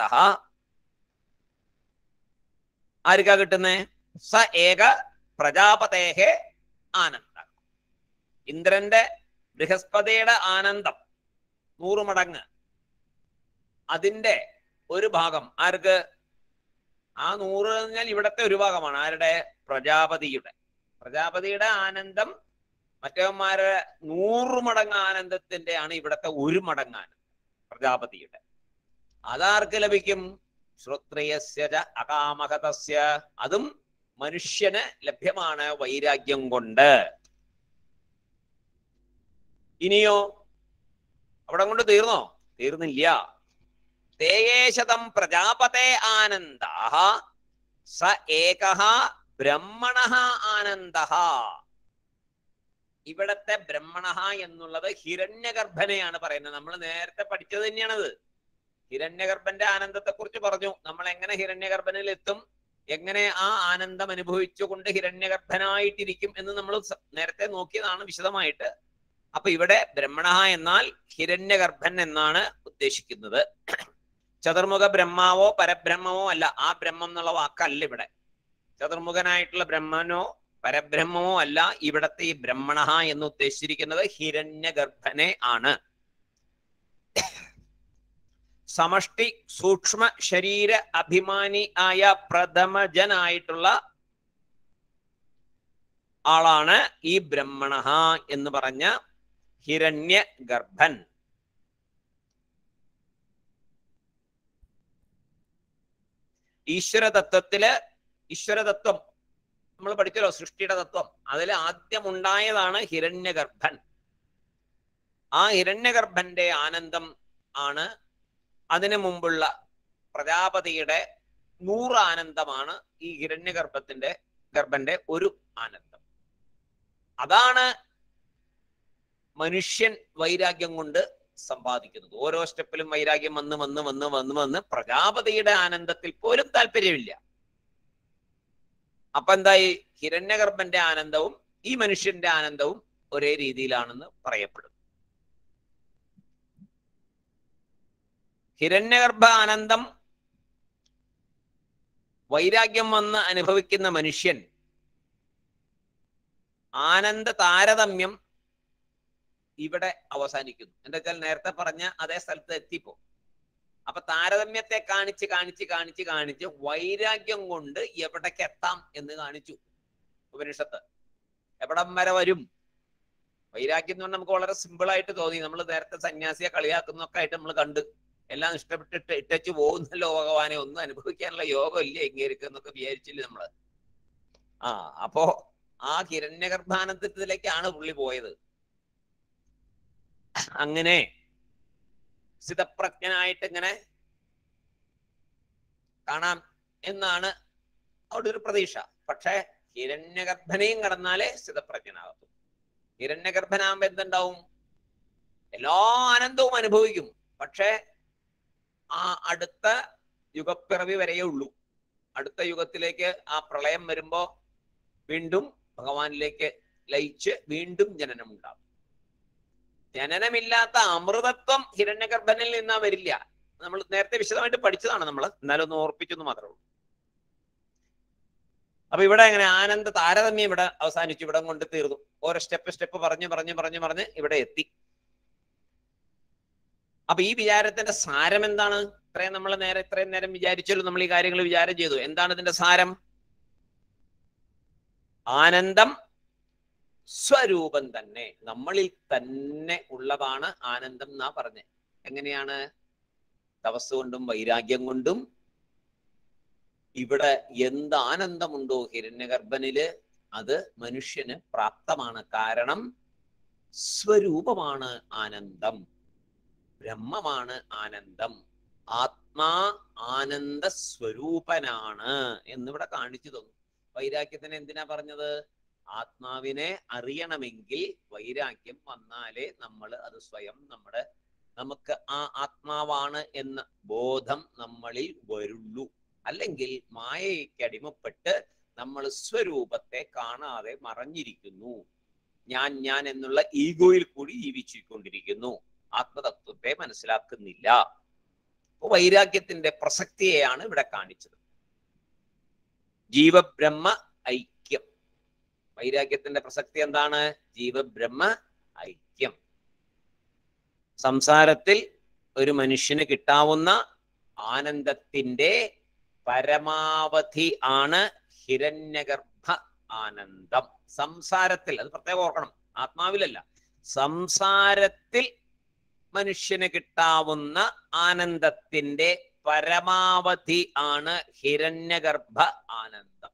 ആർക്കാ കിട്ടുന്നേ സ ഏക പ്രജാപതേഹേ ആനന്ദ ഇന്ദ്രന്റെ ബൃഹസ്പതിയുടെ ആനന്ദം നൂറ് മടങ്ങ് അതിന്റെ ഒരു ഭാഗം ആർക്ക് ആ നൂറ് എന്ന് പറഞ്ഞാൽ ഇവിടത്തെ ഒരു ഭാഗമാണ് ആരുടെ പ്രജാപതിയുടെ പ്രജാപതിയുടെ ആനന്ദം മറ്റവന്മാരുടെ നൂറ് മടങ്ങ് ആനന്ദത്തിന്റെ ആണ് ഇവിടത്തെ ഒരു മടങ്ങ് ആനന്ദം പ്രജാപതിയുടെ അതാർക്ക് ലഭിക്കും ശ്രോത്രിയസ്യ ച അകാമഹതസ്യ അതും മനുഷ്യന് ലഭ്യമാണ് വൈരാഗ്യം കൊണ്ട് ഇനിയോ അവിടെ കൊണ്ട് തീർന്നോ തീർന്നില്ല തേയേശതം പ്രജാപതേ ആനന്ദ സ ഏക ബ്രഹ്മണ ആനന്ദ ഇവിടത്തെ ബ്രഹ്മണ എന്നുള്ളത് ഹിരണ്യഗർഭനെയാണ് പറയുന്നത് നമ്മൾ നേരത്തെ പഠിച്ചത് തന്നെയാണത് ഹിരണ്യഗർഭന്റെ ആനന്ദത്തെ കുറിച്ച് പറഞ്ഞു നമ്മൾ എങ്ങനെ ഹിരണ്യഗർഭനിൽ എത്തും എങ്ങനെ ആ ആനന്ദം അനുഭവിച്ചുകൊണ്ട് ഹിരണ്യഗർഭനായിട്ടിരിക്കും എന്ന് നമ്മൾ സ- നേരത്തെ നോക്കിയതാണ് വിശദമായിട്ട് അപ്പൊ ഇവിടെ ബ്രഹ്മണ എന്നാൽ ഹിരണ്യഗർഭൻ എന്നാണ് ഉദ്ദേശിക്കുന്നത് ചതുർമുഖ ബ്രഹ്മാവോ പരബ്രഹ്മവോ അല്ല ആ ബ്രഹ്മം എന്നുള്ള വാക്കല്ല ഇവിടെ ചതുർമുഖനായിട്ടുള്ള ബ്രഹ്മനോ പരബ്രഹ്മമോ അല്ല ഇവിടത്തെ ഈ ബ്രഹ്മണ എന്ന് ഉദ്ദേശിച്ചിരിക്കുന്നത് ഹിരണ്യഗർഭനെ ആണ് സമഷ്ടി സൂക്ഷ്മ ശരീര അഭിമാനി ആയ പ്രഥമജനായിട്ടുള്ള ആളാണ് ഈ ബ്രഹ്മണ എന്ന് പറഞ്ഞ ഹിരണ്യ ഗർഭൻ ഈശ്വര തത്വത്തില് ഈശ്വര തത്വം നമ്മൾ പഠിച്ചല്ലോ സൃഷ്ടിയുടെ തത്വം അതിൽ ആദ്യം ഉണ്ടായതാണ് ഹിരണ്യഗർഭൻ ആ ഹിരണ്യഗർഭന്റെ ആനന്ദം ആണ് അതിനു മുമ്പുള്ള പ്രജാപതിയുടെ നൂറ് ആനന്ദമാണ് ഈ ഹിരണ്യഗർഭത്തിന്റെ ഗർഭന്റെ ഒരു ആനന്ദം അതാണ് മനുഷ്യൻ വൈരാഗ്യം കൊണ്ട് സമ്പാദിക്കുന്നത് ഓരോ സ്റ്റെപ്പിലും വൈരാഗ്യം വന്ന് വന്ന് വന്ന് വന്ന് വന്ന് പ്രജാപതിയുടെ ആനന്ദത്തിൽ പോലും താല്പര്യമില്ല അപ്പൊ എന്തായി ഹിരണ്യഗർഭന്റെ ആനന്ദവും ഈ മനുഷ്യന്റെ ആനന്ദവും ഒരേ രീതിയിലാണെന്ന് പറയപ്പെടുന്നു ഹിരണ്യഗർഭ ആനന്ദം വൈരാഗ്യം വന്ന് അനുഭവിക്കുന്ന മനുഷ്യൻ ആനന്ദ താരതമ്യം ഇവിടെ അവസാനിക്കുന്നു എന്താ വെച്ചാൽ നേരത്തെ പറഞ്ഞ അതേ സ്ഥലത്ത് എത്തിപ്പോ അപ്പൊ താരതമ്യത്തെ കാണിച്ച് കാണിച്ച് കാണിച്ച് കാണിച്ച് വൈരാഗ്യം കൊണ്ട് എവിടേക്ക് എത്താം എന്ന് കാണിച്ചു ഉപനിഷത്ത് എവിടം വരെ വരും വൈരാഗ്യം എന്ന് പറഞ്ഞാൽ നമുക്ക് വളരെ സിമ്പിൾ ആയിട്ട് തോന്നി നമ്മൾ നേരത്തെ സന്യാസിയെ കളിയാക്കുന്നൊക്കെ ആയിട്ട് നമ്മൾ കണ്ട് എല്ലാം ഇഷ്ടപ്പെട്ടിട്ട് ഇട്ടച്ചു പോകുന്നല്ലോ ഭഗവാനെ ഒന്നും അനുഭവിക്കാനുള്ള യോഗം ഇല്ല ഇങ്ങേർക്ക് എന്നൊക്കെ വിചാരിച്ചില്ല നമ്മള് ആ അപ്പോ ആ ഹിരണ്യഗർഭാനന്ദത്തിലേക്കാണ് പുള്ളി പോയത് അങ്ങനെ സ്ഥിതപ്രജ്ഞനായിട്ട് ഇങ്ങനെ കാണാം എന്നാണ് അവിടെ ഒരു പ്രതീക്ഷ പക്ഷേ ഹിരണ്യഗർഭനെയും കടന്നാലേ സ്ഥിതപ്രജ്ഞനാകത്തു ഹിരണ്യഗർഭനാകുമ്പോ എന്തുണ്ടാവും എല്ലാ ആനന്ദവും അനുഭവിക്കും പക്ഷേ ആ അടുത്ത യുഗപ്പിറവി വരെയേ ഉള്ളൂ അടുത്ത യുഗത്തിലേക്ക് ആ പ്രളയം വരുമ്പോ വീണ്ടും ഭഗവാനിലേക്ക് ലയിച്ച് വീണ്ടും ജനനം ഉണ്ടാകും ജനനമില്ലാത്ത അമൃതത്വം ഹിരണ്യഗർഭനിൽ നിന്നാ വരില്ല നമ്മൾ നേരത്തെ വിശദമായിട്ട് പഠിച്ചതാണ് നമ്മൾ എന്നാലും ഒന്ന് ഓർപ്പിച്ചെന്ന് മാത്രമേ ഉള്ളൂ അപ്പൊ ഇവിടെ എങ്ങനെ ആനന്ദ താരതമ്യം ഇവിടെ അവസാനിച്ചു ഇവിടെ കൊണ്ട് തീർന്നു ഓരോ സ്റ്റെപ്പ് സ്റ്റെപ്പ് പറഞ്ഞു പറഞ്ഞു പറഞ്ഞു പറഞ്ഞ് ഇവിടെ എത്തി അപ്പൊ ഈ വിചാരത്തിന്റെ സാരം എന്താണ് ഇത്രയും നമ്മൾ നേരെ ഇത്രയും നേരം വിചാരിച്ചല്ലോ നമ്മൾ ഈ കാര്യങ്ങൾ വിചാരം ചെയ്തു എന്താണ് ഇതിന്റെ സാരം ആനന്ദം സ്വരൂപം തന്നെ നമ്മളിൽ തന്നെ ഉള്ളതാണ് ആനന്ദം എന്നാ പറഞ്ഞേ എങ്ങനെയാണ് തപസ് കൊണ്ടും വൈരാഗ്യം കൊണ്ടും ഇവിടെ എന്ത് ആനന്ദമുണ്ടോ ഹിരണ്യഗർഭനില് അത് മനുഷ്യന് പ്രാപ്തമാണ് കാരണം സ്വരൂപമാണ് ആനന്ദം ബ്രഹ്മമാണ് ആനന്ദം ആത്മാ ആനന്ദ സ്വരൂപനാണ് എന്നിവിടെ കാണിച്ചു തന്നു വൈരാഗ്യത്തിന് എന്തിനാ പറഞ്ഞത് ആത്മാവിനെ അറിയണമെങ്കിൽ വൈരാഗ്യം വന്നാലേ നമ്മൾ അത് സ്വയം നമ്മുടെ നമുക്ക് ആ ആത്മാവാണ് എന്ന ബോധം നമ്മളിൽ വരുള്ളൂ അല്ലെങ്കിൽ മായയ്ക്ക് അടിമപ്പെട്ട് നമ്മൾ സ്വരൂപത്തെ കാണാതെ മറഞ്ഞിരിക്കുന്നു ഞാൻ ഞാൻ എന്നുള്ള ഈഗോയിൽ കൂടി ജീവിച്ചുകൊണ്ടിരിക്കുന്നു ആത്മതത്വത്തെ മനസ്സിലാക്കുന്നില്ല അപ്പൊ വൈരാഗ്യത്തിന്റെ പ്രസക്തിയെയാണ് ഇവിടെ കാണിച്ചത് ജീവബ്രഹ്മ ഐക്യം വൈരാഗ്യത്തിന്റെ പ്രസക്തി എന്താണ് ജീവബ്രഹ്മ ഐക്യം സംസാരത്തിൽ ഒരു മനുഷ്യന് കിട്ടാവുന്ന ആനന്ദത്തിന്റെ പരമാവധി ആണ് ഹിരണ്യഗർഭ ആനന്ദം സംസാരത്തിൽ അത് പ്രത്യേകം ഓർക്കണം ആത്മാവിലല്ല സംസാരത്തിൽ മനുഷ്യന് കിട്ടാവുന്ന ആനന്ദത്തിന്റെ പരമാവധി ആണ് ഹിരണ്യഗർഭ ആനന്ദം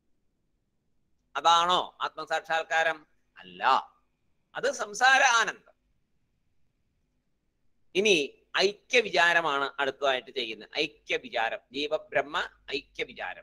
അതാണോ ആത്മസാക്ഷാത്കാരം അല്ല അത് സംസാര ആനന്ദം ഇനി ഐക്യ വിചാരമാണ് അടുത്തതായിട്ട് ചെയ്യുന്നത് ഐക്യ വിചാരം ജീവബ്രഹ്മ ഐക്യ വിചാരം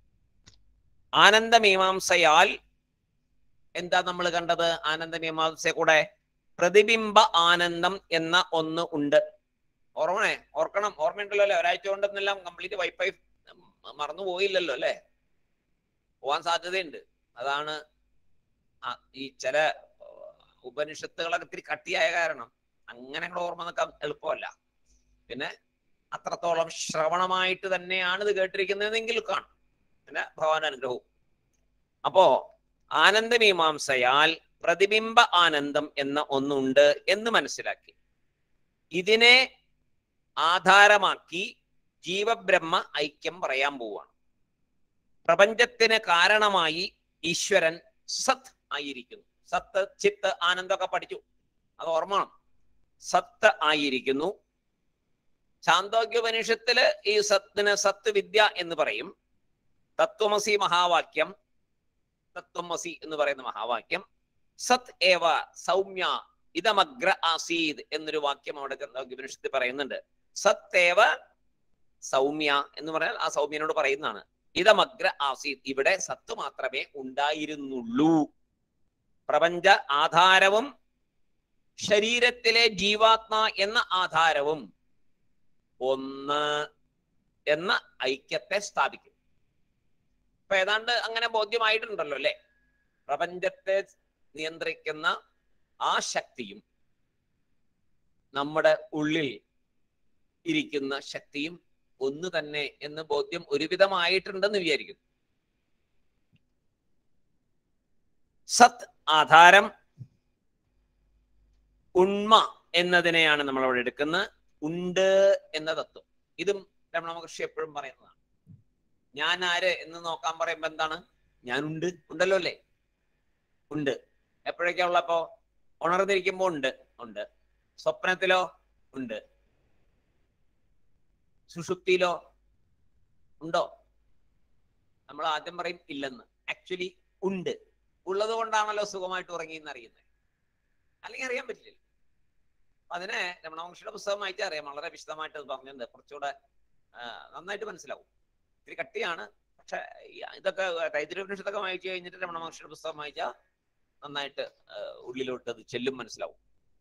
ആനന്ദമീമാംസയാൽ എന്താ നമ്മൾ കണ്ടത് ആനന്ദമീമാംസയെ കൂടെ പ്രതിബിംബ ആനന്ദം എന്ന ഒന്ന് ഉണ്ട് ഓർമ്മണേ ഓർക്കണം ഓർമ്മയുണ്ടല്ലോ അല്ലെ ഒരാഴ്ച കൊണ്ടൊന്നെല്ലാം കംപ്ലീറ്റ് വൈഫൈ മറന്നു പോയില്ലല്ലോ അല്ലെ പോവാൻ സാധ്യതയുണ്ട് അതാണ് ആ ഈ ചില ഉപനിഷത്തുകളൊക്കെ ഇത്തിരി കട്ടിയായ കാരണം അങ്ങനെ കൂടെ ഓർമ്മ നിൽക്കാൻ എളുപ്പമല്ല പിന്നെ അത്രത്തോളം ശ്രവണമായിട്ട് തന്നെയാണ് ഇത് കേട്ടിരിക്കുന്നതെങ്കിൽ കാണും പിന്നെ ഭഗവാൻ അനുഗ്രഹവും അപ്പോ ആനന്ദമീമാംസയാൽ പ്രതിബിംബ ആനന്ദം എന്ന ഒന്നുണ്ട് എന്ന് മനസ്സിലാക്കി ഇതിനെ ആധാരമാക്കി ജീവബ്രഹ്മ ഐക്യം പറയാൻ പോവാണ് പ്രപഞ്ചത്തിന് കാരണമായി ഈശ്വരൻ സത് ആയിരിക്കുന്നു സത്ത് ചിത്ത് ആനന്ദമൊക്കെ പഠിച്ചു അത് ഓർമ്മണം സത്ത് ആയിരിക്കുന്നു ചാന്തോഗ്യോപനിഷത്തില് ഈ സത്തിന് സത്ത് വിദ്യ എന്ന് പറയും തത്വമസി മഹാവാക്യം തത്വമസി എന്ന് പറയുന്ന മഹാവാക്യം സത് ഏവ സൗമ്യ ഇതമഗ്ര ആസീദ് എന്നൊരു വാക്യം അവിടെ ചാന്തോഗ്യോപനിഷത്തിൽ പറയുന്നുണ്ട് സത് ഏവ സൗമ്യ എന്ന് പറഞ്ഞാൽ ആ സൗമ്യനോട് പറയുന്നതാണ് ഇതമഗ്ര ആസീദ് ഇവിടെ സത്ത് മാത്രമേ ഉണ്ടായിരുന്നുള്ളൂ പ്രപഞ്ച ആധാരവും ശരീരത്തിലെ ജീവാത്മ എന്ന ആധാരവും ഒന്ന് എന്ന ഐക്യത്തെ സ്ഥാപിക്കും ഇപ്പൊ ഏതാണ്ട് അങ്ങനെ ബോധ്യമായിട്ടുണ്ടല്ലോ അല്ലെ പ്രപഞ്ചത്തെ നിയന്ത്രിക്കുന്ന ആ ശക്തിയും നമ്മുടെ ഉള്ളിൽ ഇരിക്കുന്ന ശക്തിയും ഒന്ന് തന്നെ എന്ന് ബോധ്യം ഒരുവിധമായിട്ടുണ്ടെന്ന് വിചാരിക്കുന്നു സത് ആധാരം ഉണ്മ എന്നതിനെയാണ് നമ്മൾ അവിടെ എടുക്കുന്നത് ഉണ്ട് എന്ന തത്വം ഇതും രമണ മഹർഷി എപ്പോഴും പറയുന്നതാണ് ഞാൻ ആര് എന്ന് നോക്കാൻ പറയുമ്പോ എന്താണ് ഞാനുണ്ട് ഉണ്ടല്ലോ അല്ലേ ഉണ്ട് എപ്പോഴൊക്കെ ഉള്ളപ്പോ ഉണർന്നിരിക്കുമ്പോ ഉണ്ട് ഉണ്ട് സ്വപ്നത്തിലോ ഉണ്ട് സുഷുപ്തിയിലോ ഉണ്ടോ നമ്മൾ ആദ്യം പറയും ഇല്ലെന്ന് ആക്ച്വലി ഉണ്ട് ഉള്ളത് കൊണ്ടാണല്ലോ സുഖമായിട്ട് ഉറങ്ങി എന്ന് അറിയുന്നത് അല്ലെങ്കിൽ അറിയാൻ പറ്റില്ല അതിനെ രമണ മഹർഷിയുടെ പുസ്തകം വായിച്ചാൽ അറിയാം വളരെ വിശദമായിട്ട് അത് പറഞ്ഞിട്ടുണ്ട് കുറച്ചുകൂടെ ആ, നന്നായിട്ട് മനസ്സിലാവും ഇത്തിരി കട്ടിയാണ് പക്ഷെ ഈ ഇതൊക്കെ തൈത്തിരിപനിഷത്തൊക്കെ വായിച്ചു കഴിഞ്ഞിട്ട് രമണ മഹർഷിയുടെ പുസ്തകം വായിച്ചാൽ നന്നായിട്ട് ആ, ഉള്ളിലോട്ട് അത് ചെല്ലും മനസ്സിലാവും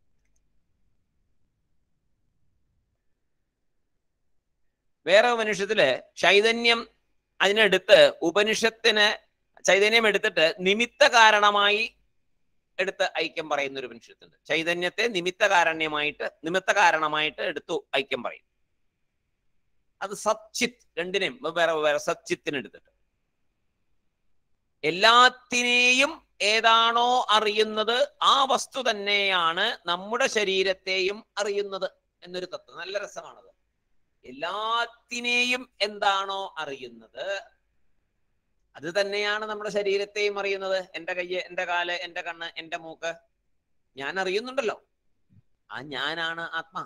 വേറെ ഉപനിഷത്തില് ചൈതന്യം അതിനെടുത്ത് ഉപനിഷത്തിന് ചൈതന്യം എടുത്തിട്ട് നിമിത്ത കാരണമായി എടുത്ത് ഐക്യം പറയുന്ന ഒരു ഉപനിഷത്തുണ്ട് ചൈതന്യത്തെ നിമിത്ത കാരണ്യമായിട്ട് നിമിത്ത കാരണമായിട്ട് എടുത്തു ഐക്യം പറയും അത് സച്ചിത് രണ്ടിനെയും വേറെ വേറെ സച്ചിത്തിന് എടുത്തിട്ട് എല്ലാത്തിനെയും ഏതാണോ അറിയുന്നത് ആ വസ്തു തന്നെയാണ് നമ്മുടെ ശരീരത്തെയും അറിയുന്നത് എന്നൊരു തത്വം നല്ല രസമാണത് എല്ലാത്തിനെയും എന്താണോ അറിയുന്നത് അത് തന്നെയാണ് നമ്മുടെ ശരീരത്തെയും അറിയുന്നത് എന്റെ കയ്യ് എന്റെ കാല് എന്റെ കണ്ണ് എന്റെ മൂക്ക് ഞാൻ അറിയുന്നുണ്ടല്ലോ ആ ഞാനാണ് ആത്മാ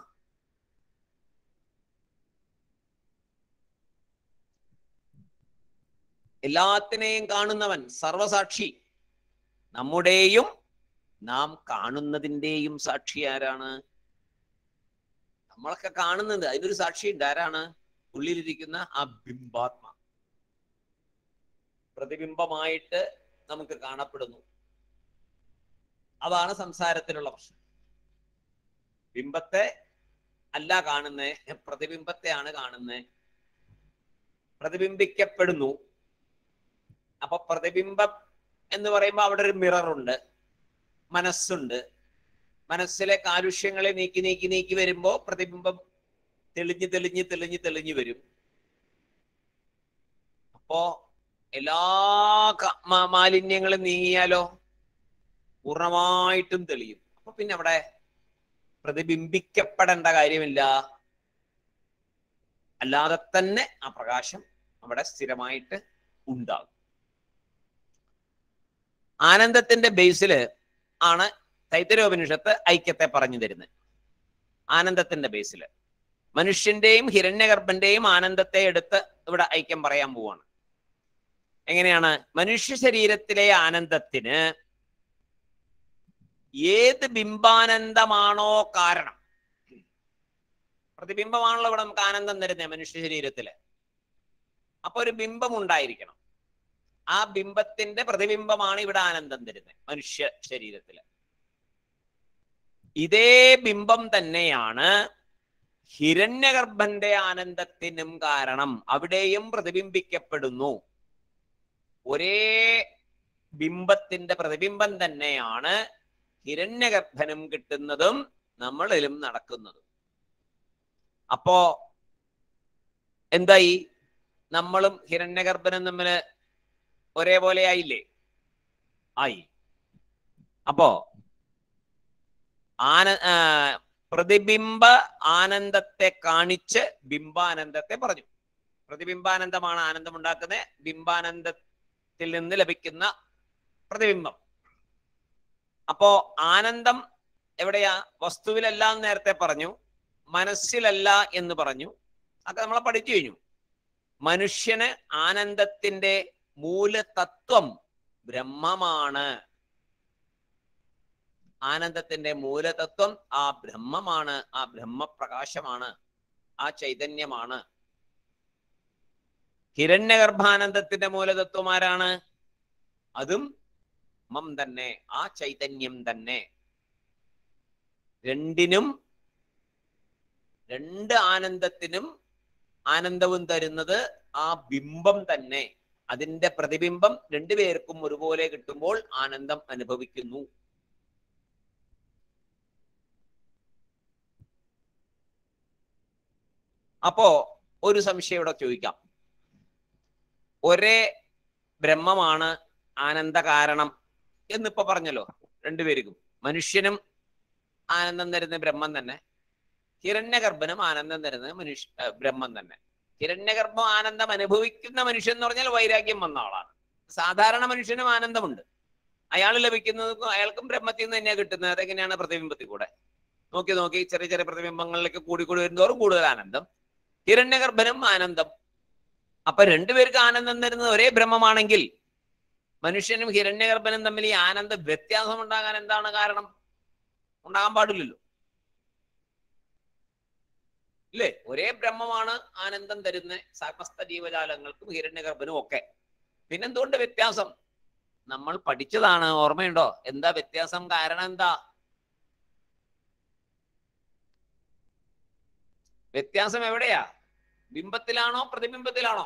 എല്ലാത്തിനെയും കാണുന്നവൻ സർവസാക്ഷി നമ്മുടെയും നാം കാണുന്നതിന്റെയും സാക്ഷി ആരാണ് നമ്മളൊക്കെ കാണുന്നത് അതിനൊരു സാക്ഷി ഉണ്ട് ആരാണ് ഉള്ളിലിരിക്കുന്ന ആ ബിംബാത്മ പ്രതിബിംബമായിട്ട് നമുക്ക് കാണപ്പെടുന്നു അതാണ് സംസാരത്തിലുള്ള പ്രശ്നം ബിംബത്തെ അല്ല കാണുന്നേ പ്രതിബിംബത്തെയാണ് കാണുന്നേ പ്രതിബിംബിക്കപ്പെടുന്നു അപ്പൊ പ്രതിബിംബം എന്ന് പറയുമ്പോൾ അവിടെ ഒരു മിറർ ഉണ്ട് മനസ്സുണ്ട് മനസ്സിലെ കാലുഷ്യങ്ങളെ നീക്കി നീക്കി നീക്കി വരുമ്പോ പ്രതിബിംബം തെളിഞ്ഞ് തെളിഞ്ഞ് തെളിഞ്ഞ് തെളിഞ്ഞ് വരും അപ്പോ എല്ലാ ക- മാ- മാലിന്യങ്ങളും നീങ്ങിയാലോ പൂർണ്ണമായിട്ടും തെളിയും അപ്പൊ പിന്നെ അവിടെ പ്രതിബിംബിക്കപ്പെടേണ്ട കാര്യമില്ല അല്ലാതെ തന്നെ ആ പ്രകാശം അവിടെ സ്ഥിരമായിട്ട് ഉണ്ടാകും ആനന്ദത്തിന്റെ ബേസില് ആണ് തൈത്തരോപനിഷത്ത് ഐക്യത്തെ പറഞ്ഞു തരുന്നത് ആനന്ദത്തിന്റെ ബേസില് മനുഷ്യന്റെയും ഹിരണ്യഗർഭന്റെയും ആനന്ദത്തെ എടുത്ത് ഇവിടെ ഐക്യം പറയാൻ പോവാണ് എങ്ങനെയാണ് മനുഷ്യ ശരീരത്തിലെ ആനന്ദത്തിന് ഏത് ബിംബാനന്ദമാണോ കാരണം പ്രതിബിംബമാണല്ലോ ഇവിടെ നമുക്ക് ആനന്ദം തരുന്നത് മനുഷ്യ ശരീരത്തില് അപ്പൊ ഒരു ബിംബം ഉണ്ടായിരിക്കണം ആ ബിംബത്തിന്റെ പ്രതിബിംബമാണ് ഇവിടെ ആനന്ദം തരുന്നത് മനുഷ്യ ശരീരത്തില് ഇതേ ബിംബം തന്നെയാണ് ഹിരണ്യഗർഭന്റെ ആനന്ദത്തിനും കാരണം അവിടെയും പ്രതിബിംബിക്കപ്പെടുന്നു ഒരേ ബിംബത്തിന്റെ പ്രതിബിംബം തന്നെയാണ് ഹിരണ്യഗർഭനും കിട്ടുന്നതും നമ്മളിലും നടക്കുന്നതും അപ്പോ എന്തായി നമ്മളും ഹിരണ്യഗർഭനും തമ്മില് ഒരേപോലെ ആയില്ലേ ആയി അപ്പോ ആന ആ, പ്രതിബിംബ ആനന്ദത്തെ കാണിച്ച് ബിംബാനന്ദത്തെ പറഞ്ഞു പ്രതിബിംബാനന്ദമാണ് ആനന്ദം ഉണ്ടാക്കുന്നത് ബിംബാനന്ദത്തിൽ നിന്ന് ലഭിക്കുന്ന പ്രതിബിംബം അപ്പോ ആനന്ദം എവിടെയാ വസ്തുവിലല്ല എന്ന് നേരത്തെ പറഞ്ഞു മനസ്സിലല്ല എന്ന് പറഞ്ഞു അതൊക്കെ നമ്മളെ പഠിച്ചു കഴിഞ്ഞു മനുഷ്യന് ആനന്ദത്തിന്റെ മൂലതത്വം ബ്രഹ്മമാണ് ആനന്ദത്തിന്റെ മൂലതത്വം ആ ബ്രഹ്മമാണ് ആ ബ്രഹ്മപ്രകാശമാണ് ആ ചൈതന്യമാണ് ഹിരണ്യഗർഭാനന്ദത്തിന്റെ മൂലതത്വം ആരാണ് അതും മം തന്നെ ആ ചൈതന്യം തന്നെ രണ്ടിനും രണ്ട് ആനന്ദത്തിനും ആനന്ദവും തരുന്നത് ആ ബിംബം തന്നെ അതിന്റെ പ്രതിബിംബം രണ്ടുപേർക്കും ഒരുപോലെ കിട്ടുമ്പോൾ ആനന്ദം അനുഭവിക്കുന്നു അപ്പോ ഒരു സംശയം ഇവിടെ ചോദിക്കാം ഒരേ ബ്രഹ്മമാണ് ആനന്ദ കാരണം എന്നിപ്പോ പറഞ്ഞല്ലോ രണ്ടുപേർക്കും മനുഷ്യനും ആനന്ദം തരുന്ന ബ്രഹ്മം തന്നെ ഹിരണ്യഗർഭനും ആനന്ദം തരുന്നത് മനുഷ്യ ഏ, ബ്രഹ്മം തന്നെ ഹിരണ്യഗർഭം ആനന്ദം അനുഭവിക്കുന്ന മനുഷ്യൻ എന്ന് പറഞ്ഞാൽ വൈരാഗ്യം വന്ന ആളാണ് സാധാരണ മനുഷ്യനും ആനന്ദമുണ്ട് അയാൾ ലഭിക്കുന്നതും അയാൾക്കും ബ്രഹ്മത്തിൽ നിന്ന് തന്നെയാണ് കിട്ടുന്നത് അതെങ്ങനെയാണ് പ്രതിബിംബത്തിൽ കൂടെ നോക്കി നോക്കി ചെറിയ ചെറിയ പ്രതിബിംബങ്ങളിലേക്ക് കൂടി കൂടി വരുന്നതോറും കൂടുതൽ ആനന്ദം ഹിരണ്യഗർഭനും ആനന്ദം അപ്പൊ രണ്ടുപേർക്ക് ആനന്ദം തരുന്നത് ഒരേ ബ്രഹ്മമാണെങ്കിൽ മനുഷ്യനും ഹിരണ്യഗർഭനും തമ്മിൽ ഈ ആനന്ദ വ്യത്യാസം ഉണ്ടാകാൻ എന്താണ് കാരണം ഉണ്ടാകാൻ പാടില്ലല്ലോ ഇല്ലേ ഒരേ ബ്രഹ്മമാണ് ആനന്ദം തരുന്ന സമസ്ത ജീവജാലങ്ങൾക്കും ഹിരണ്യഗർഭനും ഒക്കെ പിന്നെന്തുകൊണ്ട് വ്യത്യാസം നമ്മൾ പഠിച്ചതാണ് ഓർമ്മയുണ്ടോ എന്താ വ്യത്യാസം കാരണം എന്താ വ്യത്യാസം എവിടെയാ ബിംബത്തിലാണോ പ്രതിബിംബത്തിലാണോ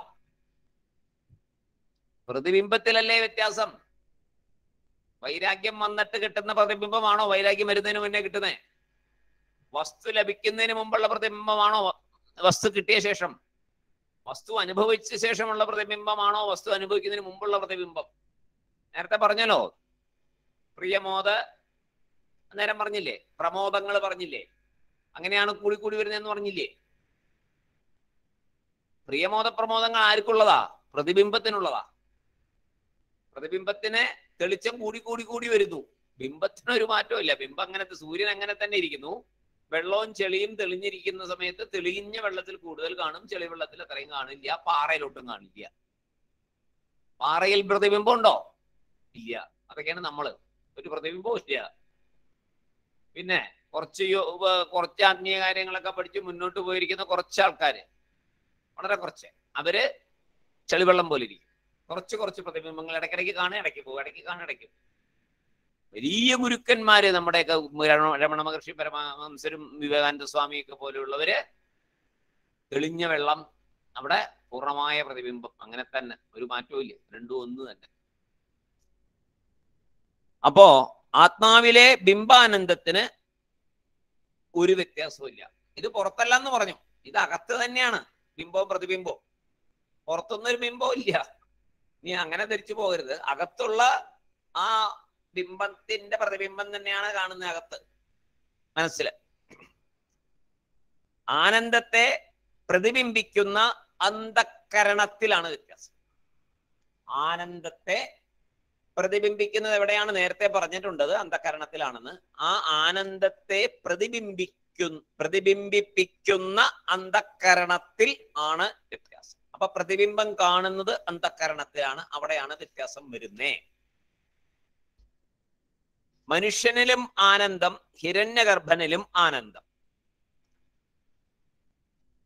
പ്രതിബിംബത്തിലല്ലേ വ്യത്യാസം വൈരാഗ്യം വന്നിട്ട് കിട്ടുന്ന പ്രതിബിംബമാണോ വൈരാഗ്യം വരുന്നതിന് മുന്നേ കിട്ടുന്നത് വസ്തു ലഭിക്കുന്നതിന് മുമ്പുള്ള പ്രതിബിംബമാണോ വ- വസ്തു കിട്ടിയ ശേഷം വസ്തു അനുഭവിച്ച ശേഷമുള്ള പ്രതിബിംബമാണോ വസ്തു അനുഭവിക്കുന്നതിന് മുമ്പുള്ള പ്രതിബിംബം നേരത്തെ പറഞ്ഞല്ലോ പ്രിയമോദ നേരം പറഞ്ഞില്ലേ പ്രമോദങ്ങൾ പറഞ്ഞില്ലേ അങ്ങനെയാണ് കൂടി കൂടി വരുന്നതെന്ന് പറഞ്ഞില്ലേ പ്രിയമോദ പ്രമോദങ്ങൾ ആർക്കുള്ളതാ പ്രതിബിംബത്തിനുള്ളതാ പ്രതിബിംബത്തിന് തെളിച്ചം കൂടി കൂടി കൂടി വരുന്നു ബിംബത്തിന് ഒരു മാറ്റവും ഇല്ല ബിംബം അങ്ങനത്തെ സൂര്യൻ അങ്ങനെ തന്നെ ഇരിക്കുന്നു വെള്ളവും ചെളിയും തെളിഞ്ഞിരിക്കുന്ന സമയത്ത് തെളിഞ്ഞ വെള്ളത്തിൽ കൂടുതൽ കാണും ചെളി വെള്ളത്തിൽ അത്രയും കാണില്ല പാറയിലൊട്ടും കാണില്ല പാറയിൽ പ്രതിബിംബം ഉണ്ടോ ഇല്ല അതൊക്കെയാണ് നമ്മള് ഒരു പ്രതിബിംബവും ഇല്ല പിന്നെ കുറച്ച് യോ- വ- കുറച്ച് ആത്മീയ കാര്യങ്ങളൊക്കെ പഠിച്ച് മുന്നോട്ട് പോയിരിക്കുന്ന കുറച്ച് ആൾക്കാര് വളരെ കുറച്ച് അവര് ചെളിവെള്ളം പോലെ ഇരിക്കും കുറച്ച് കുറച്ച് പ്രതിബിംബങ്ങൾ ഇടയ്ക്കിടയ്ക്ക് കാണും ഇടയ്ക്ക് പോകും ഇടയ്ക്ക് കാണും ഇടയ്ക്ക് പോകും. വലിയ ഗുരുക്കന്മാര് നമ്മുടെയൊക്കെ രമ- രമണ മഹർഷി പരമഹംസരും വിവേകാനന്ദ സ്വാമിയൊക്കെ പോലെയുള്ളവര് തെളിഞ്ഞ വെള്ളം അവിടെ പൂർണ്ണമായ പ്രതിബിംബം അങ്ങനെ തന്നെ ഒരു മാറ്റവും ഇല്ല രണ്ടും ഒന്ന് തന്നെ അപ്പോ ആത്മാവിലെ ബിംബാനന്ദത്തിന് ഒരു വ്യത്യാസവും ഇല്ല ഇത് പുറത്തല്ല എന്ന് പറഞ്ഞു ഇത് അകത്ത് തന്നെയാണ് ബിംബവും പ്രതിബിംബവും പുറത്തൊന്നും ഒരു ബിംബവും ഇല്ല നീ അങ്ങനെ ധരിച്ചു പോകരുത് അകത്തുള്ള ആ ബിംബത്തിന്റെ പ്രതിബിംബം തന്നെയാണ് കാണുന്നത് അകത്ത് മനസ്സില് ആനന്ദത്തെ പ്രതിബിംബിക്കുന്ന അന്ധക്കരണത്തിലാണ് വ്യത്യാസം ആനന്ദത്തെ പ്രതിബിംബിക്കുന്നത് എവിടെയാണ് നേരത്തെ പറഞ്ഞിട്ടുണ്ടത് അന്ധക്കരണത്തിലാണെന്ന് ആ ആനന്ദത്തെ പ്രതിബിംബിക്കു പ്രതിബിംബിപ്പിക്കുന്ന അന്ധക്കരണത്തിൽ ആണ് വ്യത്യാസം അപ്പൊ പ്രതിബിംബം കാണുന്നത് അന്ധക്കരണത്തിലാണ് അവിടെയാണ് വ്യത്യാസം വരുന്നേ മനുഷ്യനിലും ആനന്ദം ഹിരണ്യഗർഭനിലും ആനന്ദം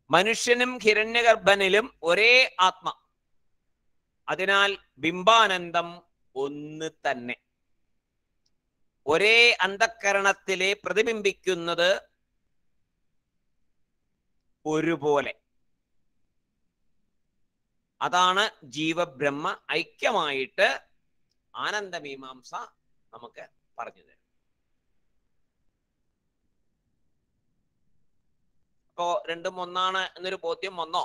മനുഷ്യനും ഹിരണ്യഗർഭനിലും ഒരേ ആത്മ അതിനാൽ ബിംബാനന്ദം ഒന്ന് തന്നെ ഒരേ അന്ധക്കരണത്തിലെ പ്രതിബിംബിക്കുന്നത് ഒരുപോലെ അതാണ് ജീവബ്രഹ്മ ഐക്യമായിട്ട് ആനന്ദമീമാംസ നമുക്ക് പറഞ്ഞു തരും അപ്പോ രണ്ടും ഒന്നാണ് എന്നൊരു ബോധ്യം വന്നോ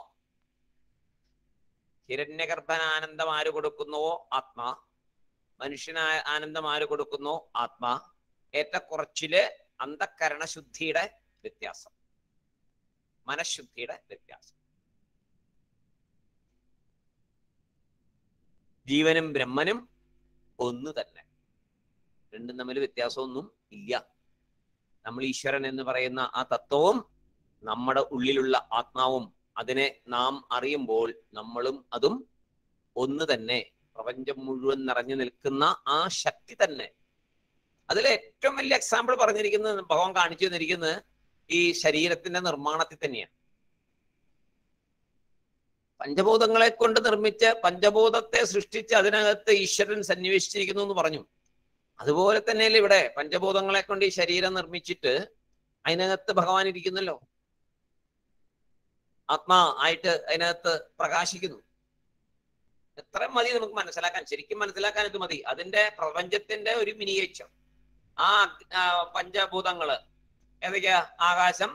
ഹിരണ്യഗർഭന ആനന്ദം ആര് കൊടുക്കുന്നുവോ ആത്മാ മനുഷ്യനായ ആനന്ദം ആര് കൊടുക്കുന്നു ആത്മാ ഏറ്റക്കുറച്ചില് അന്ധക്കരണ ശുദ്ധിയുടെ വ്യത്യാസം മനഃശുദ്ധിയുടെ വ്യത്യാസം ജീവനും ബ്രഹ്മനും ഒന്ന് തന്നെ രണ്ടും തമ്മിൽ വ്യത്യാസമൊന്നും ഇല്ല നമ്മൾ ഈശ്വരൻ എന്ന് പറയുന്ന ആ തത്വവും നമ്മുടെ ഉള്ളിലുള്ള ആത്മാവും അതിനെ നാം അറിയുമ്പോൾ നമ്മളും അതും ഒന്ന് തന്നെ പ്രപഞ്ചം മുഴുവൻ നിറഞ്ഞു നിൽക്കുന്ന ആ ശക്തി തന്നെ അതിൽ ഏറ്റവും വലിയ എക്സാമ്പിൾ പറഞ്ഞിരിക്കുന്നത് ഭഗവാൻ കാണിച്ചു തന്നിരിക്കുന്നത് ഈ ശരീരത്തിന്റെ നിർമ്മാണത്തിൽ തന്നെയാണ് പഞ്ചഭൂതങ്ങളെ കൊണ്ട് നിർമ്മിച്ച് പഞ്ചഭൂതത്തെ സൃഷ്ടിച്ച് അതിനകത്ത് ഈശ്വരൻ സന്നിവേശിച്ചിരിക്കുന്നു എന്ന് പറഞ്ഞു അതുപോലെ തന്നെയല്ലേ ഇവിടെ പഞ്ചഭൂതങ്ങളെ കൊണ്ട് ഈ ശരീരം നിർമ്മിച്ചിട്ട് അതിനകത്ത് ഭഗവാൻ ഇരിക്കുന്നല്ലോ ആത്മാ ആയിട്ട് അതിനകത്ത് പ്രകാശിക്കുന്നു എത്ര മതി നമുക്ക് മനസ്സിലാക്കാൻ ശരിക്കും മനസ്സിലാക്കാൻ ഇത് മതി അതിന്റെ പ്രപഞ്ചത്തിന്റെ ഒരു മിനിയേച്ചർ ആ ആ, പഞ്ചഭൂതങ്ങള് ഏതൊക്കെയാ ആകാശം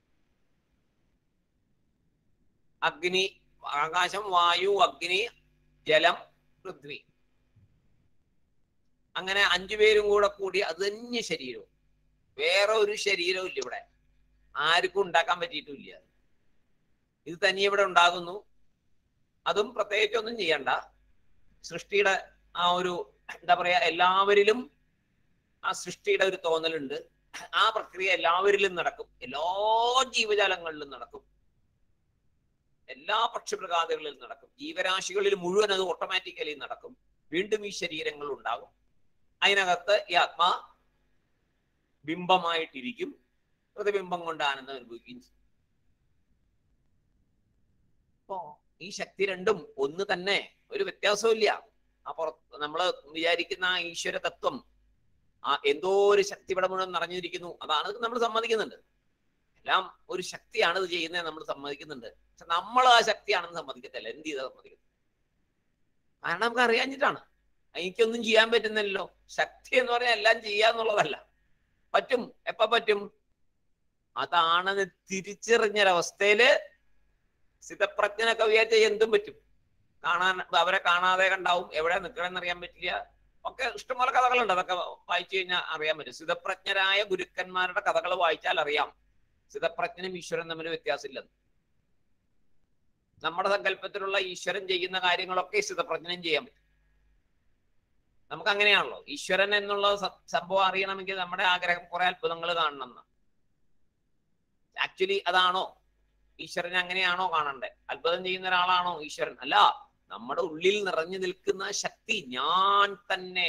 അഗ്നി ആകാശം വായു അഗ്നി ജലം പൃഥ്വി അങ്ങനെ അഞ്ചു പേരും കൂടെ കൂടി അത് തന്നെ ശരീരവും വേറെ ഒരു ശരീരവും ഇല്ല ഇവിടെ ആർക്കും ഉണ്ടാക്കാൻ പറ്റിയിട്ടില്ല ഇത് തനി ഇവിടെ ഉണ്ടാകുന്നു അതും പ്രത്യേകിച്ച് ഒന്നും ചെയ്യണ്ട സൃഷ്ടിയുടെ ആ ഒരു എന്താ പറയാ എല്ലാവരിലും ആ സൃഷ്ടിയുടെ ഒരു തോന്നലുണ്ട് ആ പ്രക്രിയ എല്ലാവരിലും നടക്കും എല്ലാ ജീവജാലങ്ങളിലും നടക്കും എല്ലാ പക്ഷിമൃഗാദികളിലും നടക്കും ജീവരാശികളിൽ മുഴുവൻ അത് ഓട്ടോമാറ്റിക്കലി നടക്കും വീണ്ടും ഈ ശരീരങ്ങൾ ഉണ്ടാകും അതിനകത്ത് ഈ ആത്മാ ബിംബമായിട്ടിരിക്കും പ്രതിബിംബം കൊണ്ട് ആനന്ദം അനുഭവിക്കുകയും ചെയ്യും അപ്പോ ഈ ശക്തി രണ്ടും ഒന്ന് തന്നെ ഒരു വ്യത്യാസവും ഇല്ല ആ പുറത്ത് നമ്മള് വിചാരിക്കുന്ന ആ ഈശ്വര തത്വം ആ എന്തോ ഒരു ശക്തി ഇവിടെ മുഴുവൻ നിറഞ്ഞിരിക്കുന്നു അതാണ് നമ്മൾ സമ്മതിക്കുന്നുണ്ട് എല്ലാം ഒരു ശക്തിയാണ് ഇത് ചെയ്യുന്നത് നമ്മൾ സമ്മതിക്കുന്നുണ്ട് പക്ഷെ നമ്മൾ ആ ശക്തിയാണെന്ന് സമ്മതിക്കത്തില്ല എന്ത് ചെയ്താൽ സമ്മതിക്കത്തില്ല കാരണം നമുക്ക് അറിയാഞ്ഞിട്ടാണ് എനിക്കൊന്നും ചെയ്യാൻ പറ്റുന്നില്ലല്ലോ ശക്തി എന്ന് പറഞ്ഞാൽ എല്ലാം ചെയ്യാന്നുള്ളതല്ല പറ്റും എപ്പ പറ്റും അതാണെന്ന് തിരിച്ചറിഞ്ഞൊരവസ്ഥയില് സ്ഥിതപ്രജ്ഞനൊക്കെ വിചാരിച്ച എന്തും പറ്റും കാണാൻ അവരെ കാണാതെ കണ്ടാവും എവിടെ നിൽക്കണമെന്ന് അറിയാൻ പറ്റില്ല ഒക്കെ ഇഷ്ടംപോലെ കഥകളുണ്ട് അതൊക്കെ വായിച്ചു കഴിഞ്ഞാൽ അറിയാൻ പറ്റും സ്ഥിതപ്രജ്ഞരായ ഗുരുക്കന്മാരുടെ കഥകൾ വായിച്ചാൽ അറിയാം സ്ഥിതപ്രജ്ഞനും ഈശ്വരൻ തമ്മിൽ വ്യത്യാസമില്ലെന്ന് നമ്മുടെ സങ്കല്പത്തിലുള്ള ഈശ്വരൻ ചെയ്യുന്ന കാര്യങ്ങളൊക്കെ സ്ഥിതപ്രജ്ഞനും ചെയ്യാൻ പറ്റും നമുക്ക് അങ്ങനെയാണല്ലോ ഈശ്വരൻ എന്നുള്ള സ- സംഭവം അറിയണമെങ്കിൽ നമ്മുടെ ആഗ്രഹം കുറെ അത്ഭുതങ്ങൾ കാണണം എന്ന് ആക്ച്വലി അതാണോ ഈശ്വരനെ അങ്ങനെയാണോ കാണണ്ടേ അത്ഭുതം ചെയ്യുന്ന ഒരാളാണോ ഈശ്വരൻ അല്ല നമ്മുടെ ഉള്ളിൽ നിറഞ്ഞു നിൽക്കുന്ന ശക്തി ഞാൻ തന്നെ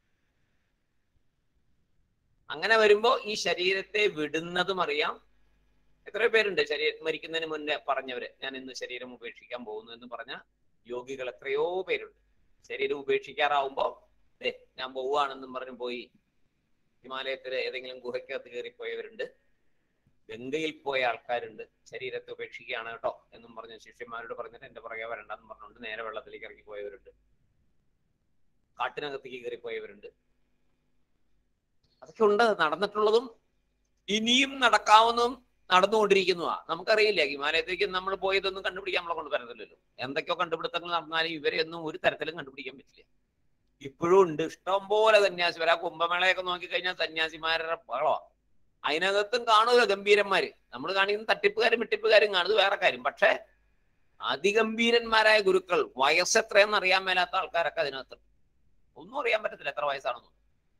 അങ്ങനെ വരുമ്പോ ഈ ശരീരത്തെ വിടുന്നതും അറിയാം എത്രയോ പേരുണ്ട് ശരീരം മരിക്കുന്നതിന് മുന്നേ പറഞ്ഞവര് ഞാൻ ഇന്ന് ശരീരം ഉപേക്ഷിക്കാൻ പോകുന്നു എന്ന് പറഞ്ഞ യോഗികൾ എത്രയോ പേരുണ്ട് ശരീരം ഉപേക്ഷിക്കാറാവുമ്പോ ദേ ഞാൻ പോവുകയാണെന്നും പറഞ്ഞു പോയി ഹിമാലയത്തില് ഏതെങ്കിലും ഗുഹയ്ക്കകത്ത് കയറിപ്പോയവരുണ്ട് ഗംഗയിൽ പോയ ആൾക്കാരുണ്ട് ശരീരത്തെ ഉപേക്ഷിക്കുകയാണ് കേട്ടോ എന്നും പറഞ്ഞ് ശിഷ്യന്മാരോട് പറഞ്ഞിട്ട് എന്റെ പുറകെ വരണ്ടെന്ന് പറഞ്ഞുകൊണ്ട് നേരെ വെള്ളത്തിലേക്ക് ഇറങ്ങി പോയവരുണ്ട് കാട്ടിനകത്തേക്ക് കയറി പോയവരുണ്ട് അതൊക്കെ ഉണ്ട് നടന്നിട്ടുള്ളതും ഇനിയും നടക്കാവുന്നതും നടന്നുകൊണ്ടിരിക്കുന്നതാ നമുക്കറിയില്ല ഹിമാലയത്തേക്ക് നമ്മൾ പോയതൊന്നും കണ്ടുപിടിക്കാൻ നമ്മളെ കൊണ്ട് പറ്റത്തില്ലല്ലോ എന്തൊക്കെയോ കണ്ടുപിടുത്തങ്ങൾ നടന്നാലും ഇവരെ ഒന്നും ഒരു തരത്തിലും കണ്ടുപിടിക്കാൻ പറ്റില്ല ഇപ്പോഴും ഉണ്ട് ഇഷ്ടം പോലെ സന്യാസിമാർ ആ കുംഭമേളയൊക്കെ നോക്കിക്കഴിഞ്ഞാൽ സന്യാസിമാരുടെ ബഹളമാണ് അതിനകത്തും കാണുമല്ലോ ഗംഭീരന്മാര് നമ്മൾ കാണിക്കുന്ന തട്ടിപ്പുകാരും വെട്ടിപ്പുകാരും കാണുന്നത് വേറെ കാര്യം പക്ഷെ അതിഗംഭീരന്മാരായ ഗുരുക്കൾ വയസ്സ് എത്രയെന്ന് അറിയാൻ മേലാത്ത ആൾക്കാരൊക്കെ അതിനകത്ത് ഒന്നും അറിയാൻ പറ്റത്തില്ല എത്ര വയസ്സാണെന്ന്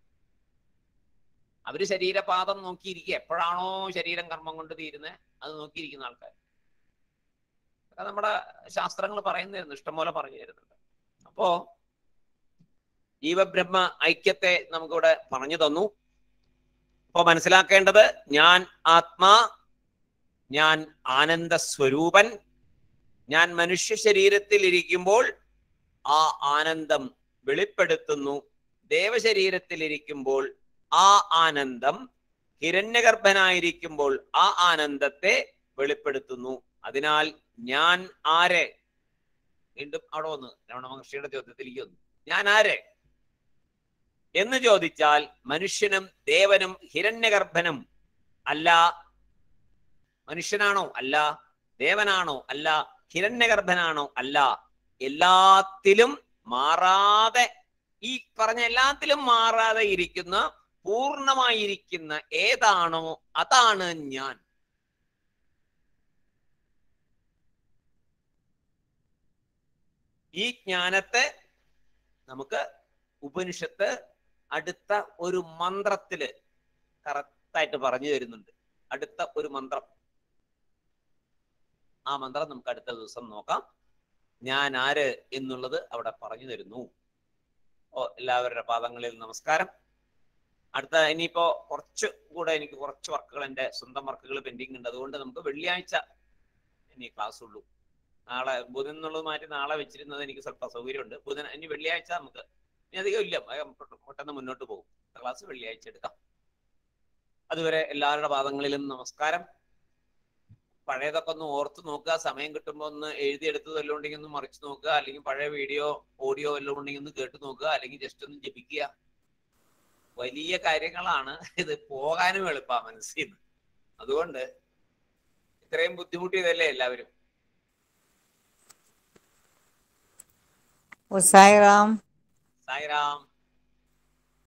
അവര് ശരീരപാദം നോക്കിയിരിക്കുക എപ്പോഴാണോ ശരീരം കർമ്മം കൊണ്ട് തീരുന്നത് അത് നോക്കിയിരിക്കുന്ന ആൾക്കാർ അതൊക്കെ നമ്മുടെ ശാസ്ത്രങ്ങൾ പറയുന്നതായിരുന്നു ഇഷ്ടംപോലെ പറഞ്ഞു തരുന്നുണ്ട് അപ്പോ ജീവബ്രഹ്മ ഐക്യത്തെ നമുക്കിവിടെ പറഞ്ഞു തന്നു അപ്പൊ മനസ്സിലാക്കേണ്ടത് ഞാൻ ആത്മാ ഞാൻ ആനന്ദ സ്വരൂപൻ ഞാൻ മനുഷ്യ ശരീരത്തിൽ ഇരിക്കുമ്പോൾ ആ ആനന്ദം വെളിപ്പെടുത്തുന്നു ദേവശരീരത്തിൽ ഇരിക്കുമ്പോൾ ആ ആനന്ദം ഹിരണ്യഗർഭനായിരിക്കുമ്പോൾ ആ ആനന്ദത്തെ വെളിപ്പെടുത്തുന്നു അതിനാൽ ഞാൻ ആരെ വീണ്ടും അവിടെ വന്ന് രമണ മഹർഷിയുടെ ചോദ്യത്തിലേക്ക് വന്നു ഞാൻ ആരെ എന്ന് ചോദിച്ചാൽ മനുഷ്യനും ദേവനും ഹിരണ്യഗർഭനും അല്ല മനുഷ്യനാണോ അല്ല ദേവനാണോ അല്ല ഹിരണ്യഗർഭനാണോ അല്ല എല്ലാത്തിലും മാറാതെ ഈ പറഞ്ഞ എല്ലാത്തിലും മാറാതെ ഇരിക്കുന്ന പൂർണ്ണമായിരിക്കുന്ന ഏതാണോ അതാണ് ഞാൻ ഈ ജ്ഞാനത്തെ നമുക്ക് ഉപനിഷത്ത് അടുത്ത ഒരു മന്ത്രത്തില് കറക്റ്റായിട്ട് പറഞ്ഞു തരുന്നുണ്ട് അടുത്ത ഒരു മന്ത്രം ആ മന്ത്രം നമുക്ക് അടുത്ത ദിവസം നോക്കാം ഞാൻ ആര് എന്നുള്ളത് അവിടെ പറഞ്ഞു തരുന്നു ഓ എല്ലാവരുടെ പാദങ്ങളിൽ നമസ്കാരം അടുത്ത ഇനിയിപ്പോ കുറച്ച് കൂടെ എനിക്ക് കുറച്ച് വർക്കുകൾ എൻ്റെ സ്വന്തം വർക്കുകൾ പെൻഡിങ് ഉണ്ട് അതുകൊണ്ട് നമുക്ക് വെള്ളിയാഴ്ച ഇനി ക്ലാസ് ഉള്ളൂ നാളെ ബുധൻ എന്നുള്ളത് മാറ്റി നാളെ വെച്ചിരുന്നത് എനിക്ക് സ്വല്പ സൗകര്യമുണ്ട് ബുധൻ ഇനി വെള്ളിയാഴ്ച നമുക്ക് ഇനി അധികം ഇല്ല വേഗം പെട്ടെന്ന് പെട്ടെന്ന് മുന്നോട്ട് പോകും ക്ലാസ് വെള്ളിയാഴ്ച എടുക്കാം അതുവരെ എല്ലാവരുടെ പാദങ്ങളിലും നമസ്കാരം പഴയതൊക്കെ ഒന്ന് ഓർത്ത് നോക്കുക സമയം കിട്ടുമ്പോൾ ഒന്ന് എഴുതിയെടുത്ത് വല്ലതും ഉണ്ടെങ്കിൽ ഒന്ന് മറിച്ച് നോക്കുക അല്ലെങ്കിൽ പഴയ വീഡിയോ ഓഡിയോ വല്ലതും ഉണ്ടെങ്കിൽ ഒന്ന് കേട്ട് നോക്കുക അല്ലെങ്കിൽ ജസ്റ്റ് ഒന്ന് ജപിക്കുക വലിയ കാര്യങ്ങളാണ് ഇത് പോകാനും എളുപ്പ മനസ്സിൽ നിന്ന് അതുകൊണ്ട് ഇത്രയും ബുദ്ധിമുട്ടിയതല്ലേ എല്ലാവരും ഓ സായിറാം സായിറാം